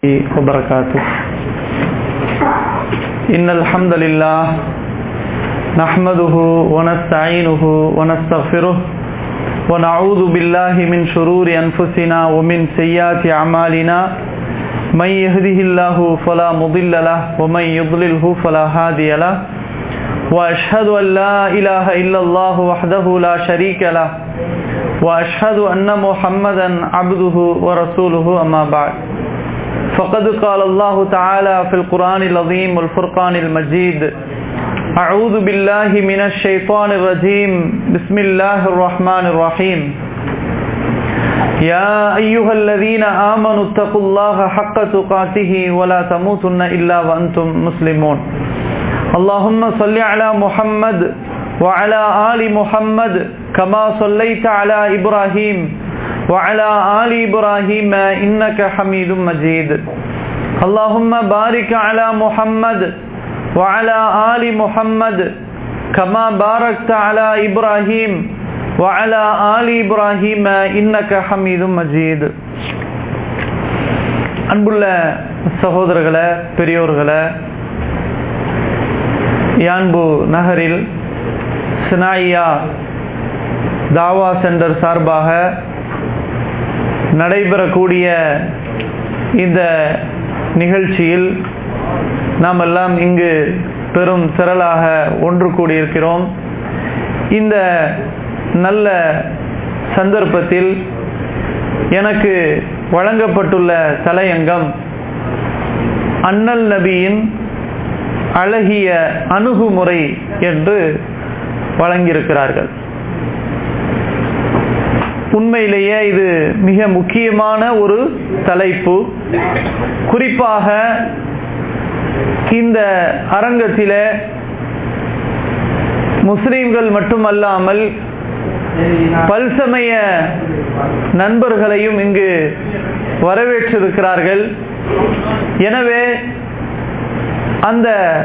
وبركاته إن الحمد لله نحمده ونستعينه ونستغفره ونعوذ بالله من شرور أنفسنا ومن سيئات أعمالنا من يهده الله فلا مضل له ومن يضلله فلا هادي له وأشهد أن لا إله إلا الله وحده لا شريك له وأشهد أن محمدا عبده ورسوله أما بعد فقد قال الله تعالى في القرآن العظيم والفرقان المجيد أعوذ بالله من الشيطان الرجيم بسم الله الرحمن الرحيم يا أيها الذين آمنوا اتقوا الله حق تقاته ولا تموتن إلا وأنتم مسلمون اللهم صل على محمد وعلى آل محمد كما صليت على إبراهيم وعلى آل إبراهيم إنك حميد مجيد اللهم بارك على محمد وعلى آل محمد كما باركت على إبراهيم وعلى آل إبراهيم إنك حميد مجيد அன்புள்ள சகோதரர்களே பெரியோர்களே யான்பு நகரில் சினாயியா தாவா சென்டர் சார்பாக நடைபெறக்கூடிய இந்த நிகழ்ச்சியில் நாம் எல்லாம் இங்கு பெரும் திரளாக ஒன்று கூடியிருக்கிறோம் இந்த நல்ல சந்தர்ப்பத்தில் எனக்கு வழங்கப்பட்டுள்ள தலையங்கம் அண்ணல் நபியின் அழகிய அணுகுமுறை என்று வழங்கியிருக்கிறார்கள் உண்மையிலேயே இது மிக முக்கியமான ஒரு தலைப்பு குறிப்பாக இந்த அரங்கத்தில முஸ்லிம்கள் மட்டுமல்லாமல் பல்சமய நண்பர்களையும் இங்கு வரவேற்றிருக்கிறார்கள் எனவே அந்த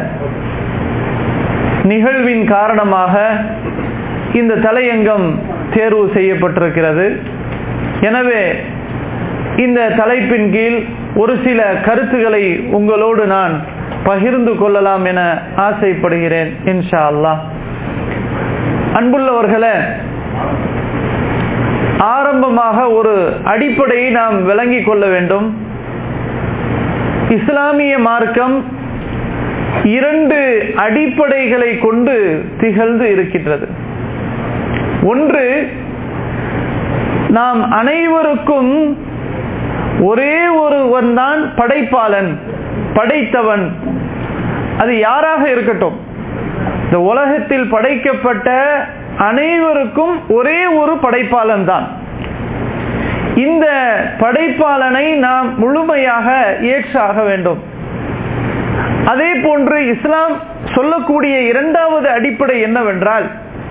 நிகழ்வின் காரணமாக இந்த தலையங்கம் தேர்வு செய்யப்பட்டிருக்கிறது எனவே இந்த தலைப்பின் கீழ் ஒரு சில கருத்துக்களை உங்களோடு நான் பகிர்ந்து கொள்ளலாம் என ஆசைப்படுகிறேன் இன்ஷா அல்லா அன்புள்ளவர்களே ஆரம்பமாக ஒரு அடிப்படையை நாம் விளங்கிக் கொள்ள வேண்டும் இஸ்லாமிய மார்க்கம் இரண்டு அடிப்படைகளை கொண்டு திகழ்ந்து இருக்கின்றது ஒன்று நாம் அனைவருக்கும் ஒரே ஒருவன் தான் படைப்பாளன் படைத்தவன் அது யாராக இருக்கட்டும் இந்த உலகத்தில் படைக்கப்பட்ட அனைவருக்கும் ஒரே ஒரு படைப்பாளன் தான் இந்த படைப்பாளனை நாம் முழுமையாக ஏற்றாக வேண்டும் அதே போன்று இஸ்லாம் சொல்லக்கூடிய இரண்டாவது அடிப்படை என்னவென்றால்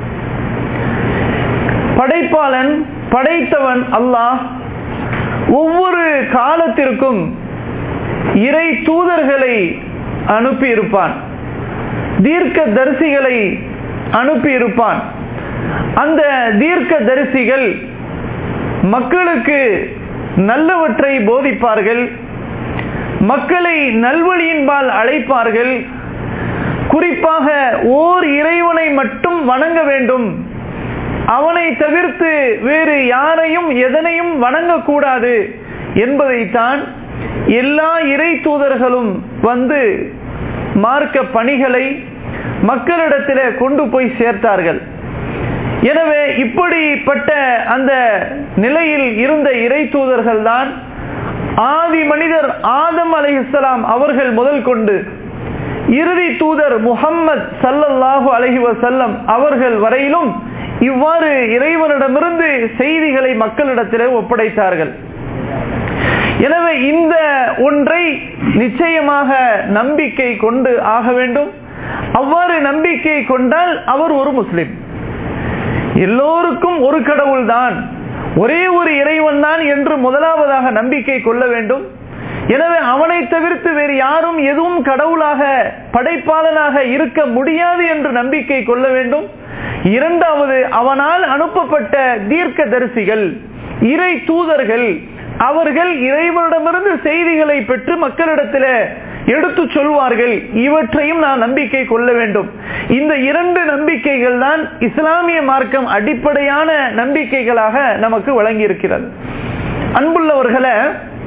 படைப்பாளன் படைத்தவன் அல்லாஹ் ஒவ்வொரு காலத்திற்கும் இறை தூதர்களை அனுப்பியிருப்பான் தீர்க்க தரிசிகளை அனுப்பியிருப்பான் அந்த தீர்க்க தரிசிகள் மக்களுக்கு நல்லவற்றை போதிப்பார்கள் மக்களை நல்வழியின்பால் அழைப்பார்கள் குறிப்பாக ஓர் இறைவனை மட்டும் வணங்க வேண்டும் அவனை தவிர்த்து வேறு யாரையும் எதனையும் வணங்கக்கூடாது என்பதைத்தான் எல்லா இறை தூதர்களும் வந்து மார்க்க பணிகளை மக்களிடத்தில் கொண்டு போய் சேர்த்தார்கள் எனவே இப்படிப்பட்ட அந்த நிலையில் இருந்த இறை தூதர்கள் தான் ஆதி மனிதர் ஆதம் அலை இஸ்லாம் அவர்கள் முதல் கொண்டு இறுதி தூதர் முகம்மது சல்லல்லாஹு அலஹி வசல்லம் அவர்கள் வரையிலும் இவ்வாறு இறைவனிடமிருந்து செய்திகளை மக்களிடத்திலே ஒப்படைத்தார்கள் எனவே இந்த ஒன்றை நிச்சயமாக நம்பிக்கை கொண்டு ஆக வேண்டும் அவ்வாறு நம்பிக்கை கொண்டால் அவர் ஒரு முஸ்லிம் எல்லோருக்கும் ஒரு கடவுள் தான் ஒரே ஒரு இறைவன் தான் என்று முதலாவதாக நம்பிக்கை கொள்ள வேண்டும் எனவே அவனை தவிர்த்து வேறு யாரும் எதுவும் கடவுளாக படைப்பாளனாக இருக்க முடியாது என்று நம்பிக்கை கொள்ள வேண்டும் இரண்டாவது அவனால் அனுப்பப்பட்ட தீர்க்க தரிசிகள் இறை தூதர்கள் அவர்கள் இறைவனிடமிருந்து செய்திகளை பெற்று மக்களிடத்தில் எடுத்து சொல்வார்கள் இவற்றையும் நான் நம்பிக்கை கொள்ள வேண்டும் இந்த இரண்டு நம்பிக்கைகள் தான் இஸ்லாமிய மார்க்கம் அடிப்படையான நம்பிக்கைகளாக நமக்கு வழங்கி இருக்கிறது அன்புள்ளவர்களை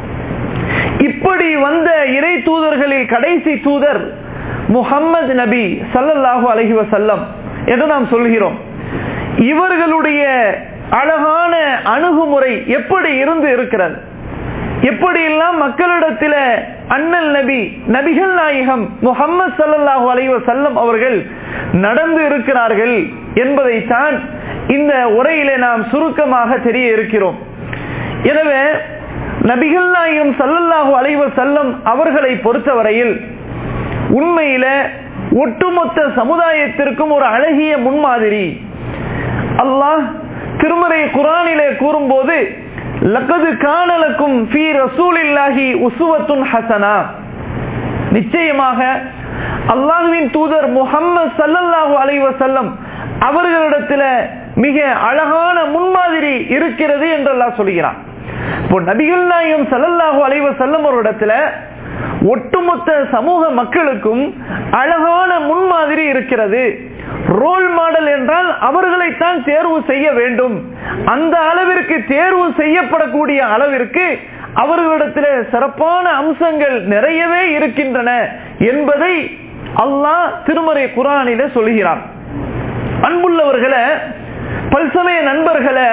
இப்படி வந்த இறை தூதர்களில் கடைசி தூதர் முகம்மது நபி சல்லல்லாஹு அலஹி வசல்லம் என்று நாம் சொல்கிறோம் இவர்களுடைய அழகான அணுகுமுறை எப்படி இருந்து இருக்கிறது எப்படியெல்லாம் மக்களிடத்தில் அண்ணல் நபி நபிகள் நாயகம் முகம்மது சல்லாஹூ அலைவ செல்லம் அவர்கள் நடந்து இருக்கிறார்கள் என்பதைத்தான் இந்த உரையிலே நாம் சுருக்கமாக தெரிய இருக்கிறோம் எனவே நபிகள் நாயகம் சல்லல்லாஹூ அலைவ செல்லம் அவர்களை பொறுத்தவரையில் உண்மையில ஒட்டுமொத்த சமுதாயத்திற்கும் ஒரு அழகிய முன்மாதிரி அல்லாஹ் திருமறை குரானிலே கூறும்போது லக்கது காணலக்கும் ஃபீ ரசூலில்லாஹி உசுவத்துன் ஹசனா நிச்சயமாக அல்லாஹுவின் தூதர் முகம்மது சல்லல்லாஹு அலைஹி வஸல்லம் அவர்களிடத்தில் மிக அழகான முன்மாதிரி இருக்கிறது என்று அல்லாஹ் சொல்கிறான் இப்போ நபிகள் நாயகம் சல்லல்லாஹு அலைஹி வஸல்லம் அவரிடத்துல ஒட்டுமொத்த சமூக மக்களுக்கும் அழகான முன்மாதிரி இருக்கிறது ரோல் மாடல் என்றால் அவர்களைத்தான் தேர்வு செய்ய வேண்டும் அந்த அளவிற்கு தேர்வு செய்யப்படக்கூடிய அளவிற்கு அவர்களிடத்தில் சிறப்பான அம்சங்கள் நிறையவே இருக்கின்றன என்பதை அல்லாஹ் திருமறை குரானில சொல்கிறான் அன்புள்ளவர்களை பல்சமய நண்பர்களை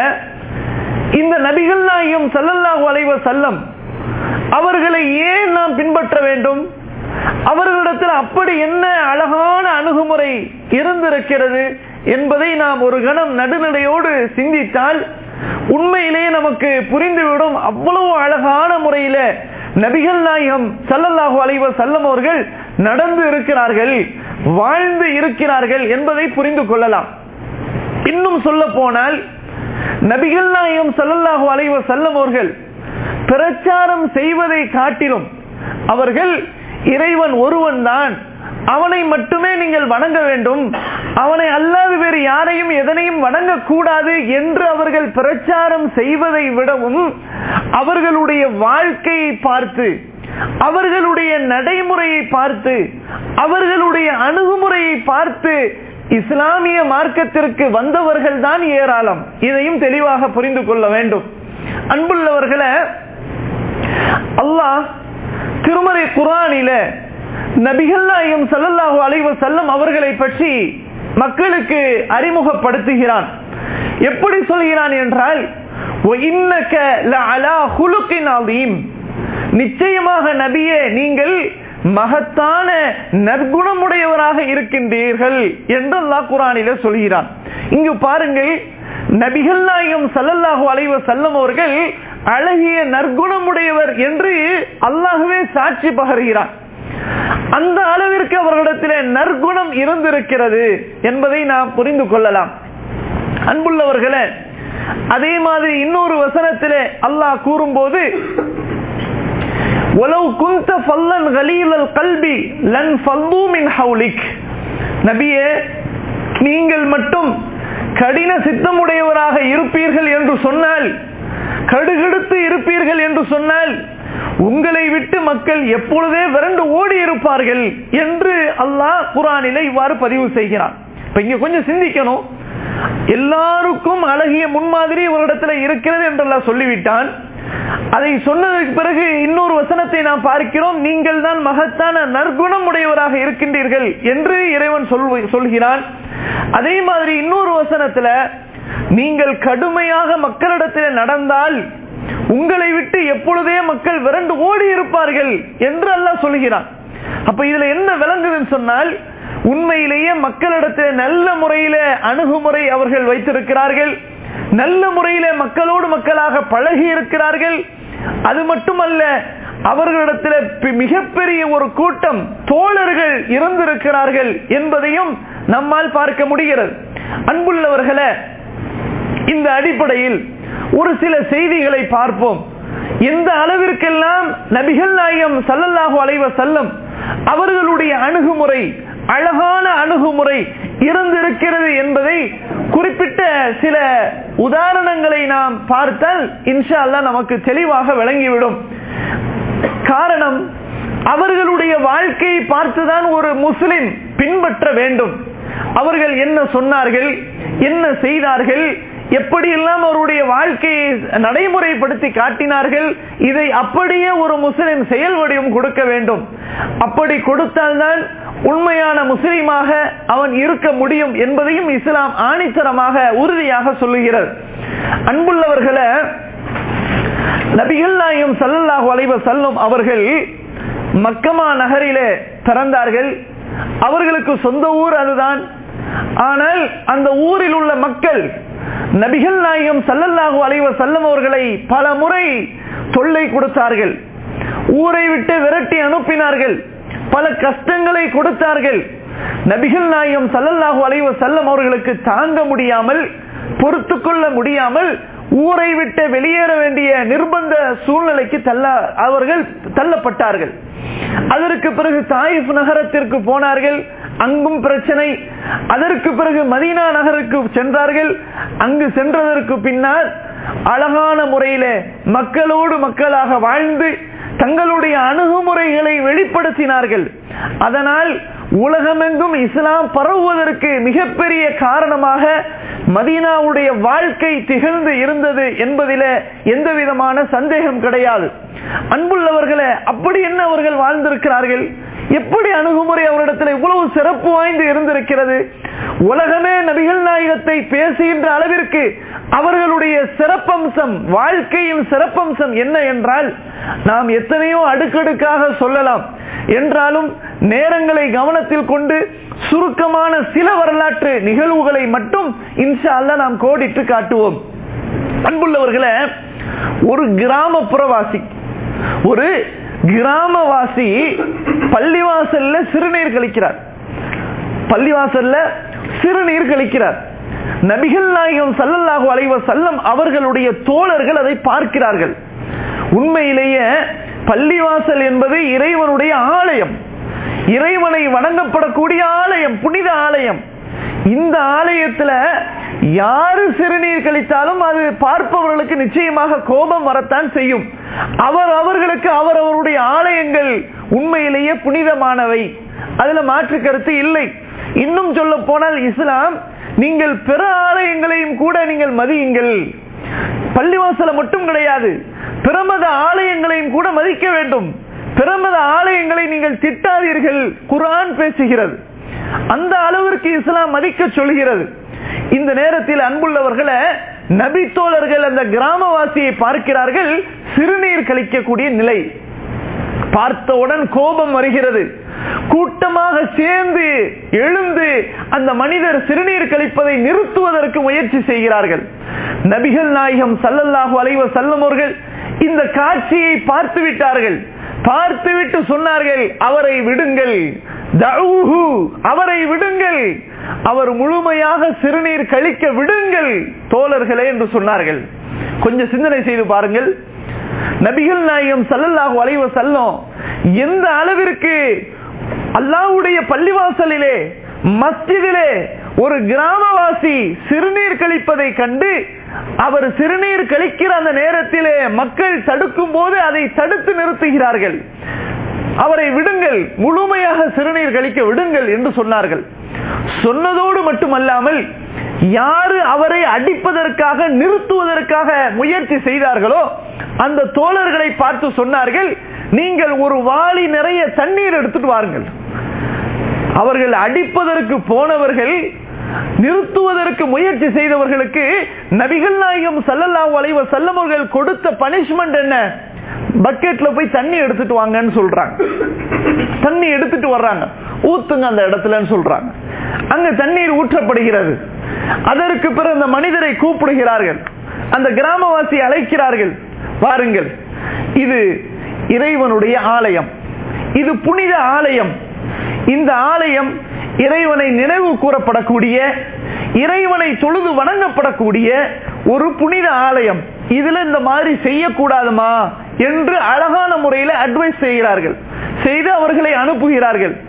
இந்த நபிகள் நாயகம் சல்லல்லாஹு அலைவ செல்லம் அவர்களை ஏன் நாம் பின்பற்ற வேண்டும் அவர்களிடத்தில் அப்படி என்ன அழகான அணுகுமுறை இருந்திருக்கிறது என்பதை நாம் ஒரு கணம் நடுநடையோடு சிந்தித்தால் உண்மையிலேயே நமக்கு புரிந்துவிடும் அவ்வளவு அழகான முறையில நபிகள் நாயகம் சல்லல்லாஹு அலைவ செல்லம் அவர்கள் நடந்து இருக்கிறார்கள் வாழ்ந்து இருக்கிறார்கள் என்பதை புரிந்து கொள்ளலாம் இன்னும் சொல்ல போனால் நபிகள் நாயகம் சல்லல்லாஹு அலைவ செல்லம் அவர்கள் பிரச்சாரம் செய்வதை காட்டிலும் அவர்கள் இறைவன் ஒருவன் தான் அவனை மட்டுமே நீங்கள் வணங்க வேண்டும் அவனை அல்லாது வேறு யாரையும் எதனையும் வணங்கக்கூடாது என்று அவர்கள் பிரச்சாரம் செய்வதை விடவும் அவர்களுடைய வாழ்க்கையை பார்த்து அவர்களுடைய நடைமுறையை பார்த்து அவர்களுடைய அணுகுமுறையை பார்த்து இஸ்லாமிய மார்க்கத்திற்கு வந்தவர்கள் தான் ஏராளம் இதையும் தெளிவாக புரிந்து கொள்ள வேண்டும் அன்புள்ளவர்களை அல்லாஹ் திருமறை குரானில நபிகள் நாயம் சல்லல்லாஹு அலைவ செல்லம் அவர்களை பற்றி மக்களுக்கு அறிமுகப்படுத்துகிறான் எப்படி சொல்கிறான் என்றால் நிச்சயமாக நபியே நீங்கள் மகத்தான நற்குணமுடையவராக இருக்கின்றீர்கள் என்று அல்லாஹ் குரானில சொல்கிறான் இங்கு பாருங்கள் நபிகள் நாயகம் சல்லல்லாஹு அலைவ செல்லம் அவர்கள் அழகிய நற்குணமுடையவர் என்று அல்லாஹுவே சாட்சி பகர்கிறான் அந்த அளவிற்கு அவர்களிடத்தில் நற்குணம் இருந்திருக்கிறது என்பதை நாம் புரிந்து கொள்ளலாம் அன்புள்ளவர்களே அதே மாதிரி இன்னொரு வசனத்திலே அல்லாஹ் கூறும்போது உலவு குந்த ஃபல்லன் கலீலல் கல்வி லன் ஃபல்லூ மின் ஹவுலிக் நபியே நீங்கள் மட்டும் கடின சித்தமுடையவராக இருப்பீர்கள் என்று சொன்னால் கடுகெடுத்து இருப்பீர்கள் என்று சொன்னால் உங்களை விட்டு மக்கள் எப்பொழுதே விரண்டு ஓடி இருப்பார்கள் என்று அல்லாஹ் குரானில இவ்வாறு பதிவு செய்கிறான் இப்ப இங்க கொஞ்சம் சிந்திக்கணும் எல்லாருக்கும் அழகிய முன்மாதிரி ஒரு இடத்துல இருக்கிறது என்றெல்லாம் சொல்லிவிட்டான் அதை சொன்னதற்கு பிறகு இன்னொரு வசனத்தை நாம் பார்க்கிறோம் நீங்கள் தான் மகத்தான நற்குணம் உடையவராக இருக்கின்றீர்கள் என்று இறைவன் சொல்கிறான் அதே மாதிரி இன்னொரு வசனத்துல நீங்கள் கடுமையாக மக்களிடத்தில் நடந்தால் உங்களை விட்டு எப்பொழுதே மக்கள் விரண்டு ஓடி இருப்பார்கள் என்று அல்லாஹ் சொல்கிறான் அப்ப இதுல என்ன விளங்குதுன்னு சொன்னால் உண்மையிலேயே மக்களிடத்தில் நல்ல முறையில அணுகுமுறை அவர்கள் வைத்திருக்கிறார்கள் நல்ல முறையில மக்களோடு மக்களாக பழகி இருக்கிறார்கள் அது மட்டுமல்ல அவர்களிடத்தில் மிகப்பெரிய ஒரு கூட்டம் தோழர்கள் இருந்திருக்கிறார்கள் என்பதையும் நம்மால் பார்க்க முடிகிறது அன்புள்ளவர்களே இந்த அடிப்படையில் ஒரு சில செய்திகளை பார்ப்போம் எந்த அளவிற்கெல்லாம் நபிகள் நாயகம் சல்லல்லாஹு அலைவ செல்லம் அவர்களுடைய அணுகுமுறை அழகான அணுகுமுறை இருந்திருக்கிறது என்பதை குறிப்பிட்ட சில உதாரணங்களை நாம் பார்த்தால் இன்ஷா அல்லா நமக்கு தெளிவாக விளங்கிவிடும் காரணம் அவர்களுடைய வாழ்க்கையை பார்த்துதான் ஒரு முஸ்லிம் பின்பற்ற வேண்டும் அவர்கள் என்ன சொன்னார்கள் என்ன செய்தார்கள் எப்படியெல்லாம் அவருடைய வாழ்க்கையை நடைமுறைப்படுத்தி காட்டினார்கள் இதை அப்படியே ஒரு முஸ்லிம் செயல் வடிவம் கொடுக்க வேண்டும் அப்படி கொடுத்தால்தான் உண்மையான முஸ்லீமாக அவன் இருக்க முடியும் என்பதையும் இஸ்லாம் ஆணித்தரமாக உறுதியாக சொல்லுகிறது அன்புள்ளவர்களை நபிகள் நாயம் சல்லல்லாஹு அலைவ செல்லும் அவர்கள் மக்கமா நகரிலே பிறந்தார்கள் அவர்களுக்கு சொந்த ஊர் அதுதான் ஆனால் அந்த ஊரில் உள்ள மக்கள் நபிகள் நாயகம் சல்லல்லாஹு அலைவ செல்லம் அவர்களை பல முறை தொல்லை கொடுத்தார்கள் ஊரை விட்டு விரட்டி அனுப்பினார்கள் பல கஷ்டங்களை கொடுத்தார்கள் நபிகள் நாயகம் சல்லல்லாஹு அலைவ செல்லம் அவர்களுக்கு தாங்க முடியாமல் பொறுத்து கொள்ள முடியாமல் ஊரை விட்டு வெளியேற வேண்டிய நிர்பந்த சூழ்நிலைக்கு தள்ள அவர்கள் தள்ளப்பட்டார்கள் அதற்கு பிறகு தாயிப் நகரத்திற்கு போனார்கள் அங்கும் பிரச்சனை அதற்கு பிறகு மதீனா நகருக்கு சென்றார்கள் அங்கு சென்றதற்கு பின்னால் அழகான முறையில மக்களோடு மக்களாக வாழ்ந்து தங்களுடைய அணுகுமுறைகளை வெளிப்படுத்தினார்கள் அதனால் உலகமெங்கும் இஸ்லாம் பரவுவதற்கு மிகப்பெரிய காரணமாக மதீனாவுடைய வாழ்க்கை திகழ்ந்து இருந்தது என்பதில எந்த விதமான சந்தேகம் கிடையாது அன்புள்ளவர்களே அப்படி என்ன அவர்கள் வாழ்ந்திருக்கிறார்கள் எப்படி அணுகுமுறை அவரிடத்தில் இவ்வளவு சிறப்பு வாய்ந்து இருந்திருக்கிறது உலகமே நபிகள் நாயகத்தை பேசுகின்ற அளவிற்கு அவர்களுடைய சிறப்பம்சம் வாழ்க்கையின் சிறப்பம்சம் என்ன என்றால் நாம் எத்தனையோ அடுக்கடுக்காக சொல்லலாம் என்றாலும் நேரங்களை கவனத்தில் கொண்டு சுருக்கமான சில வரலாற்று நிகழ்வுகளை மட்டும் இன்ஷா அல்ல நாம் கோடிட்டு காட்டுவோம் அன்புள்ளவர்களே ஒரு கிராமப்புறவாசி ஒரு கிராமவாசி பள்ளிவாசல்ல சிறுநீர் கழிக்கிறார் பள்ளிவாசல்ல சிறுநீர் கழிக்கிறார் நபிகள் நாயகம் சல்லல்லாஹு அலைவ செல்லம் அவர்களுடைய தோழர்கள் அதை பார்க்கிறார்கள் உண்மையிலேயே பள்ளிவாசல் என்பது இறைவனுடைய ஆலயம் இறைவனை வணங்கப்படக்கூடிய ஆலயம் புனித ஆலயம் இந்த ஆலயத்துல யாரு சிறுநீர் கழித்தாலும் அது பார்ப்பவர்களுக்கு நிச்சயமாக கோபம் வரத்தான் செய்யும் அவர் அவர்களுக்கு அவர் அவருடைய ஆலயங்கள் உண்மையிலேயே புனிதமானவை அதுல மாற்று கருத்து இல்லை இன்னும் சொல்ல போனால் இஸ்லாம் நீங்கள் பிற ஆலயங்களையும் கூட நீங்கள் மதியுங்கள் பள்ளிவாசல மட்டும் கிடையாது பிரமத ஆலயங்களையும் கூட மதிக்க வேண்டும் பிரமத ஆலயங்களை நீங்கள் திட்டாதீர்கள் குரான் பேசுகிறது அந்த அளவிற்கு இஸ்லாம் மதிக்க சொல்கிறது இந்த நேரத்தில் அன்புள்ளவர்களை நபி தோழர்கள் அந்த கிராமவாசியை பார்க்கிறார்கள் சிறுநீர் கழிக்கக்கூடிய நிலை பார்த்தவுடன் கோபம் வருகிறது கூட்டமாக சேர்ந்து எழுந்து அந்த மனிதர் சிறுநீர் கழிப்பதை நிறுத்துவதற்கு முயற்சி செய்கிறார்கள் நபிகள் நாயகம் சல்லல்லாஹு அலைவ செல்லமோர்கள் இந்த காட்சியை பார்த்து விட்டார்கள் பார்த்துவிட்டு சொன்னார்கள் அவரை விடுங்கள் அவரை விடுங்கள் அவர் முழுமையாக சிறுநீர் கழிக்க விடுங்கள் தோழர்களே என்று சொன்னார்கள் கொஞ்சம் சிந்தனை செய்து பாருங்கள் நபிகள் நாயகம் சல்லல்லாஹு அலைவ செல்லம் எந்த அளவிற்கு அல்லாவுடைய பள்ளிவாசலிலே மஸ்ஜிதிலே ஒரு கிராமவாசி சிறுநீர் கழிப்பதை கண்டு அவர் சிறுநீர் கழிக்கிற அந்த நேரத்திலே மக்கள் தடுக்கும் போது அதை தடுத்து நிறுத்துகிறார்கள் அவரை விடுங்கள் முழுமையாக சிறுநீர் கழிக்க விடுங்கள் என்று சொன்னார்கள் சொன்னதோடு மட்டுமல்லாமல் யாரு அவரை அடிப்பதற்காக நிறுத்துவதற்காக முயற்சி செய்தார்களோ அந்த தோழர்களை பார்த்து சொன்னார்கள் நீங்கள் ஒரு வாளி நிறைய தண்ணீர் எடுத்துட்டு வாருங்கள் அவர்கள் அடிப்பதற்கு போனவர்கள் நிறுத்துவதற்கு முயற்சி செய்தவர்களுக்கு நபிகள் நாயகம் சல்லல்லா வளைவ செல்லவர்கள் கொடுத்த பனிஷ்மெண்ட் என்ன பக்கெட்ல போய் தண்ணி எடுத்துட்டு வாங்கன்னு சொல்றாங்க தண்ணி எடுத்துட்டு வர்றாங்க ஊத்துங்க அந்த இடத்துலன்னு சொல்றாங்க அங்க தண்ணீர் ஊற்றப்படுகிறது அதற்கு பிறகு அந்த மனிதரை கூப்பிடுகிறார்கள் அந்த கிராமவாசி அழைக்கிறார்கள் வாருங்கள் இது இறைவனுடைய ஆலயம் இது புனித ஆலயம் இந்த ஆலயம் இறைவனை நினைவு கூறப்படக்கூடிய இறைவனை தொழுது வணங்கப்படக்கூடிய ஒரு புனித ஆலயம் இதுல இந்த மாதிரி செய்யக்கூடாதுமா என்று அழகான முறையில் அட்வைஸ் செய்கிறார்கள் செய்து அவர்களை அனுப்புகிறார்கள்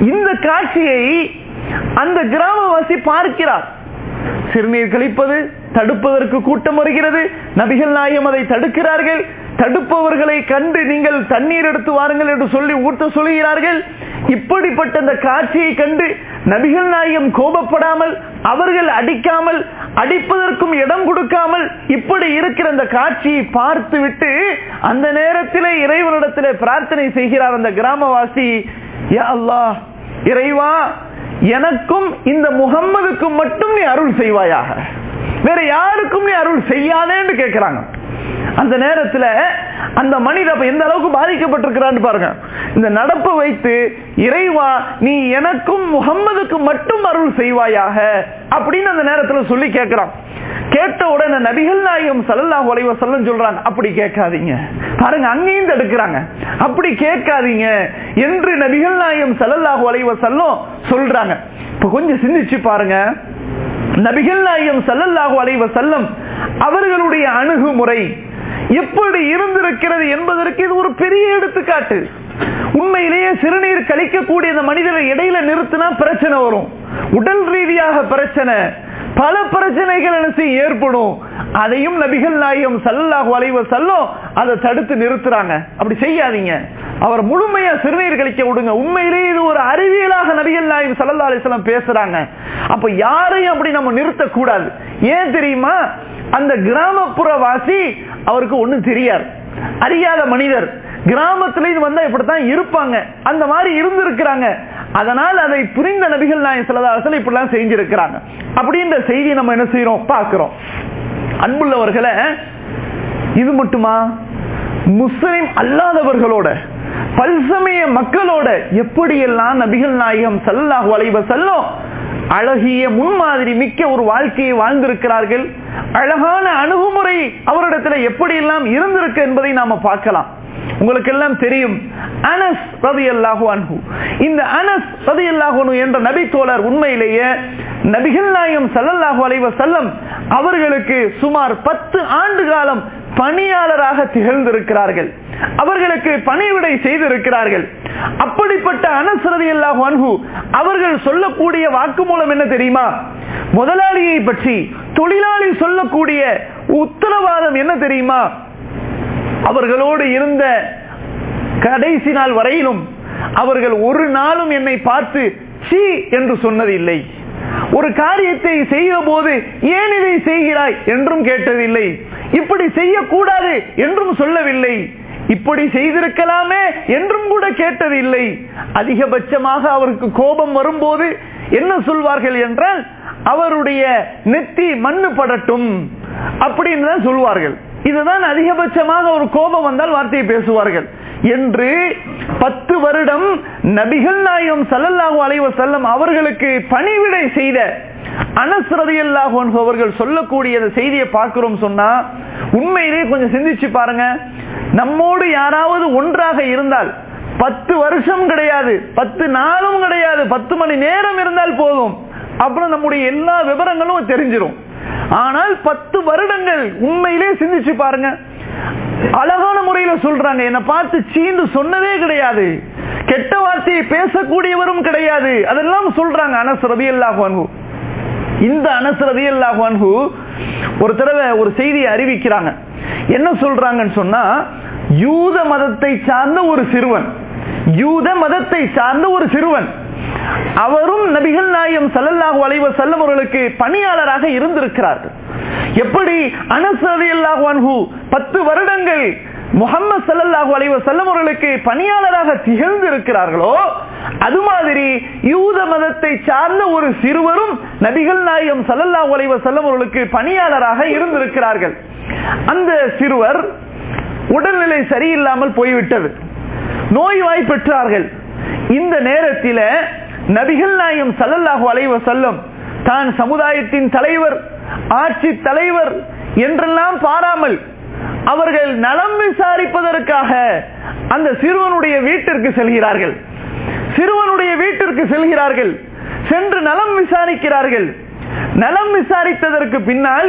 இந்த காட்சியை அந்த கிராமவாசி பார்க்கிறார் சிறுநீர் கழிப்பது தடுப்பதற்கு கூட்டம் வருகிறது நபிகள் நாயம் அதை தடுக்கிறார்கள் தடுப்பவர்களை கண்டு நீங்கள் தண்ணீர் எடுத்து வாருங்கள் என்று சொல்லி ஊட்ட சொல்கிறார்கள் இப்படிப்பட்ட அந்த காட்சியை கண்டு நபிகள் நாயம் கோபப்படாமல் அவர்கள் அடிக்காமல் அடிப்பதற்கும் இடம் கொடுக்காமல் இப்படி இருக்கிற அந்த காட்சியை பார்த்து விட்டு அந்த நேரத்திலே இறைவனிடத்திலே பிரார்த்தனை செய்கிறார் அந்த கிராமவாசி யா அல்லாஹ் இறைவா எனக்கும் இந்த முகம்மதுக்கும் மட்டும் நீ அருள் செய்வாயாக வேற யாருக்கும் நீ அருள் செய்யாதேன்னு கேட்கிறாங்க அந்த நேரத்தில் அந்த மனித எந்த அளவுக்கு பாதிக்கப்பட்டிருக்கிறான்னு பாருங்க இந்த நடப்பை வைத்து இறைவா நீ எனக்கும் முகம்மதுக்கு மட்டும் அருள் செய்வாயாக அப்படின்னு அந்த நேரத்தில் சொல்லி கேட்கிறான் கேட்ட உடனே நபிகள் நாயகம் சல்லல்லாஹு அலைஹி வஸல்லம் சொல்றாங்க அப்படி கேட்காதீங்க பாருங்க அங்கேயும் தடுக்கிறாங்க அப்படி கேட்காதீங்க என்று நபிகள் நாயகம் சல்லல்லாஹு அலைஹி வஸல்லம் சொல்றாங்க இப்ப கொஞ்சம் சிந்திச்சு பாருங்க நபிகள் நாயகம் சல்லல்லாஹு அலைஹி வஸல்லம் அவர்களுடைய அணுகுமுறை எப்படி இருந்திருக்கிறது என்பதற்கு இது ஒரு பெரிய எடுத்துக்காட்டு உண்மையிலேயே சிறுநீர் கழிக்கக்கூடிய அந்த மனிதரை இடையில நிறுத்தினா பிரச்சனை வரும் உடல் ரீதியாக பிரச்சனை பல பிரச்சனைகள் என்ன ஏற்படும் அதையும் நபிகள் நாயகம் சல்லாஹு அலைவ செல்லும் அதை தடுத்து நிறுத்துறாங்க அப்படி செய்யாதீங்க அவர் முழுமையா சிறுநீர் கழிக்க விடுங்க உண்மையிலேயே இது ஒரு அறிவியலாக நபிகள் நாயகம் சல்லா அலிஸ்லாம் பேசுறாங்க அப்ப யாரையும் அப்படி நம்ம நிறுத்த கூடாது ஏன் தெரியுமா அந்த கிராமப்புற வாசி அவருக்கு ஒண்ணும் தெரியாது அறியாத மனிதர் கிராமத்துல இது வந்தா இப்படித்தான் இருப்பாங்க அந்த மாதிரி இருந்திருக்கிறாங்க அதனால் அதை புரிந்த நபிகள் நாயகம் சிலதாசல் இப்படிலாம் செஞ்சிருக்கிறாங்க அப்படின்ற செய்தி நம்ம என்ன செய்யறோம் பார்க்கிறோம் அன்புள்ளவர்களை இது மட்டுமா முஸ்லிம் அல்லாதவர்களோட பல்சமய மக்களோட எப்படியெல்லாம் நபிகள் நாயகம் சல்லாஹு அலைவ செல்லும் அழகிய முன்மாதிரி மிக்க ஒரு வாழ்க்கையை வாழ்ந்திருக்கிறார்கள் அழகான அணுகுமுறை அவரிடத்துல எப்படியெல்லாம் இருந்திருக்கு என்பதை நாம பார்க்கலாம் உங்களுக்கு எல்லாம் தெரியும் அனஸ் ரதி அல்லாஹு அன்ஹு இந்த அனஸ் ரதி அல்லாஹு என்ற நபி தோழர் உண்மையிலேயே நபிகள் நாயம் சல்லல்லாஹு அலைவ செல்லம் அவர்களுக்கு சுமார் பத்து ஆண்டு காலம் பணியாளராக திகழ்ந்திருக்கிறார்கள் அவர்களுக்கு பணிவிடை செய்திருக்கிறார்கள் அப்படிப்பட்ட அனசரதி அல்லாஹு அன்ஹு அவர்கள் சொல்லக்கூடிய வாக்குமூலம் என்ன தெரியுமா முதலாளியை பற்றி தொழிலாளி சொல்லக்கூடிய உத்தரவாதம் என்ன தெரியுமா அவர்களோடு இருந்த கடைசி நாள் வரையிலும் அவர்கள் ஒரு நாளும் என்னை பார்த்து சி என்று சொன்னதில்லை ஒரு காரியத்தை செய்த போது ஏன் இதை செய்கிறாய் என்றும் கேட்டதில்லை இப்படி செய்யக்கூடாது என்றும் சொல்லவில்லை இப்படி செய்திருக்கலாமே என்றும் கூட கேட்டதில்லை அதிகபட்சமாக அவருக்கு கோபம் வரும்போது என்ன சொல்வார்கள் என்றால் அவருடைய நெத்தி மண்ணு படட்டும் அப்படின்னு தான் சொல்வார்கள் இதுதான் அதிகபட்சமாக ஒரு கோபம் வந்தால் வார்த்தையை பேசுவார்கள் என்று பத்து வருடம் நபிகள் நாயகம் சல்லல்லாஹு அலைவ செல்லம் அவர்களுக்கு பணிவிடை செய்த அனஸ்ரதியல்லாஹு அவர்கள் சொல்லக்கூடிய செய்தியை பார்க்கிறோம் சொன்னா உண்மையிலே கொஞ்சம் சிந்திச்சு பாருங்க நம்மோடு யாராவது ஒன்றாக இருந்தால் பத்து வருஷம் கிடையாது பத்து நாளும் கிடையாது பத்து மணி நேரம் இருந்தால் போதும் அப்புறம் நம்முடைய எல்லா விவரங்களும் தெரிஞ்சிடும் ஆனால் பத்து வருடங்கள் உண்மையிலே சிந்திச்சு பாருங்க அழகான முறையில சொல்றாங்க என்ன பார்த்து சீண்டு சொன்னதே கிடையாது கெட்ட வார்த்தையை பேசக்கூடியவரும் கிடையாது அதெல்லாம் சொல்றாங்க அனஸ் ரவி அல்லாஹு இந்த அனஸ் ரவி அல்லாஹு ஒரு தடவை ஒரு செய்தியை அறிவிக்கிறாங்க என்ன சொல்றாங்கன்னு சொன்னா யூத மதத்தை சார்ந்த ஒரு சிறுவன் யூத மதத்தை சார்ந்த ஒரு சிறுவன் அவரும் நபிகள் நாயம் சல்லல்லாஹு அலைவ செல்லம் அவர்களுக்கு பணியாளராக இருந்திருக்கிறார்கள் எப்படி அனசதி அல்லாஹு பத்து வருடங்கள் முகமது சல்லல்லாஹு அலைவ செல்லம் அவர்களுக்கு பணியாளராக திகழ்ந்து இருக்கிறார்களோ அது மாதிரி யூத மதத்தை சார்ந்த ஒரு சிறுவரும் நபிகள் நாயம் சல்லல்லாஹு அலைவ செல்லம் அவர்களுக்கு பணியாளராக இருந்திருக்கிறார்கள் அந்த சிறுவர் உடல்நிலை சரியில்லாமல் போய்விட்டது நோய்வாய் பெற்றார்கள் இந்த நேரத்தில் நபிகள் நாயம் சல்லல்லாஹு அலைவ செல்லம் தான் சமுதாயத்தின் தலைவர் ஆட்சி தலைவர் என்றெல்லாம் பாராமல் அவர்கள் நலம் விசாரிப்பதற்காக அந்த சிறுவனுடைய வீட்டிற்கு செல்கிறார்கள் சிறுவனுடைய வீட்டிற்கு செல்கிறார்கள் சென்று நலம் விசாரிக்கிறார்கள் நலம் விசாரித்ததற்கு பின்னால்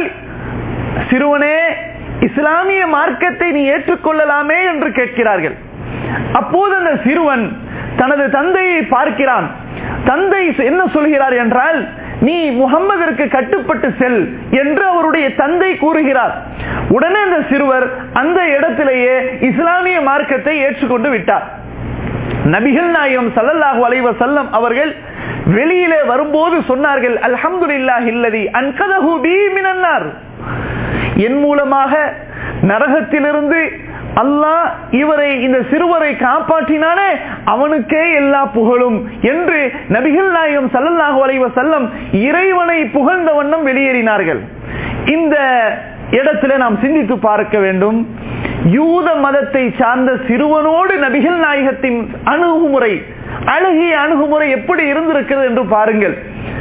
சிறுவனே இஸ்லாமிய மார்க்கத்தை நீ ஏற்றுக்கொள்ளலாமே என்று கேட்கிறார்கள் அப்போது அந்த சிறுவன் தனது தந்தையை பார்க்கிறான் தந்தை என்ன சொல்கிறார் என்றால் நீ முகம்மதற்கு கட்டுப்பட்டு செல் என்று அவருடைய தந்தை கூறுகிறார் உடனே அந்த சிறுவர் அந்த இடத்திலேயே இஸ்லாமிய மார்க்கத்தை ஏற்றுக்கொண்டு விட்டார் நபிகள் நாயகம் சல்லல்லாஹு அலைவ செல்லம் அவர்கள் வெளியிலே வரும்போது சொன்னார்கள் அல்ஹம்துலில்லாஹ் இல்லதி அன்கதஹு பீ மினன்னார் என் மூலமாக நரகத்திலிருந்து அல்லாஹ் இவரை இந்த சிறுவரை காப்பாற்றினானே அவனுக்கே எல்லா புகழும் என்று நபிகள் நாயகம் சல்லல்லாஹு அலைவ செல்லம் இறைவனை புகழ்ந்த வண்ணம் வெளியேறினார்கள் இந்த இடத்துல நாம் சிந்தித்து பார்க்க வேண்டும் யூத மதத்தை சார்ந்த சிறுவனோடு நபிகள் நாயகத்தின் அணுகுமுறை அழகிய அணுகுமுறை எப்படி இருந்திருக்கிறது என்று பாருங்கள்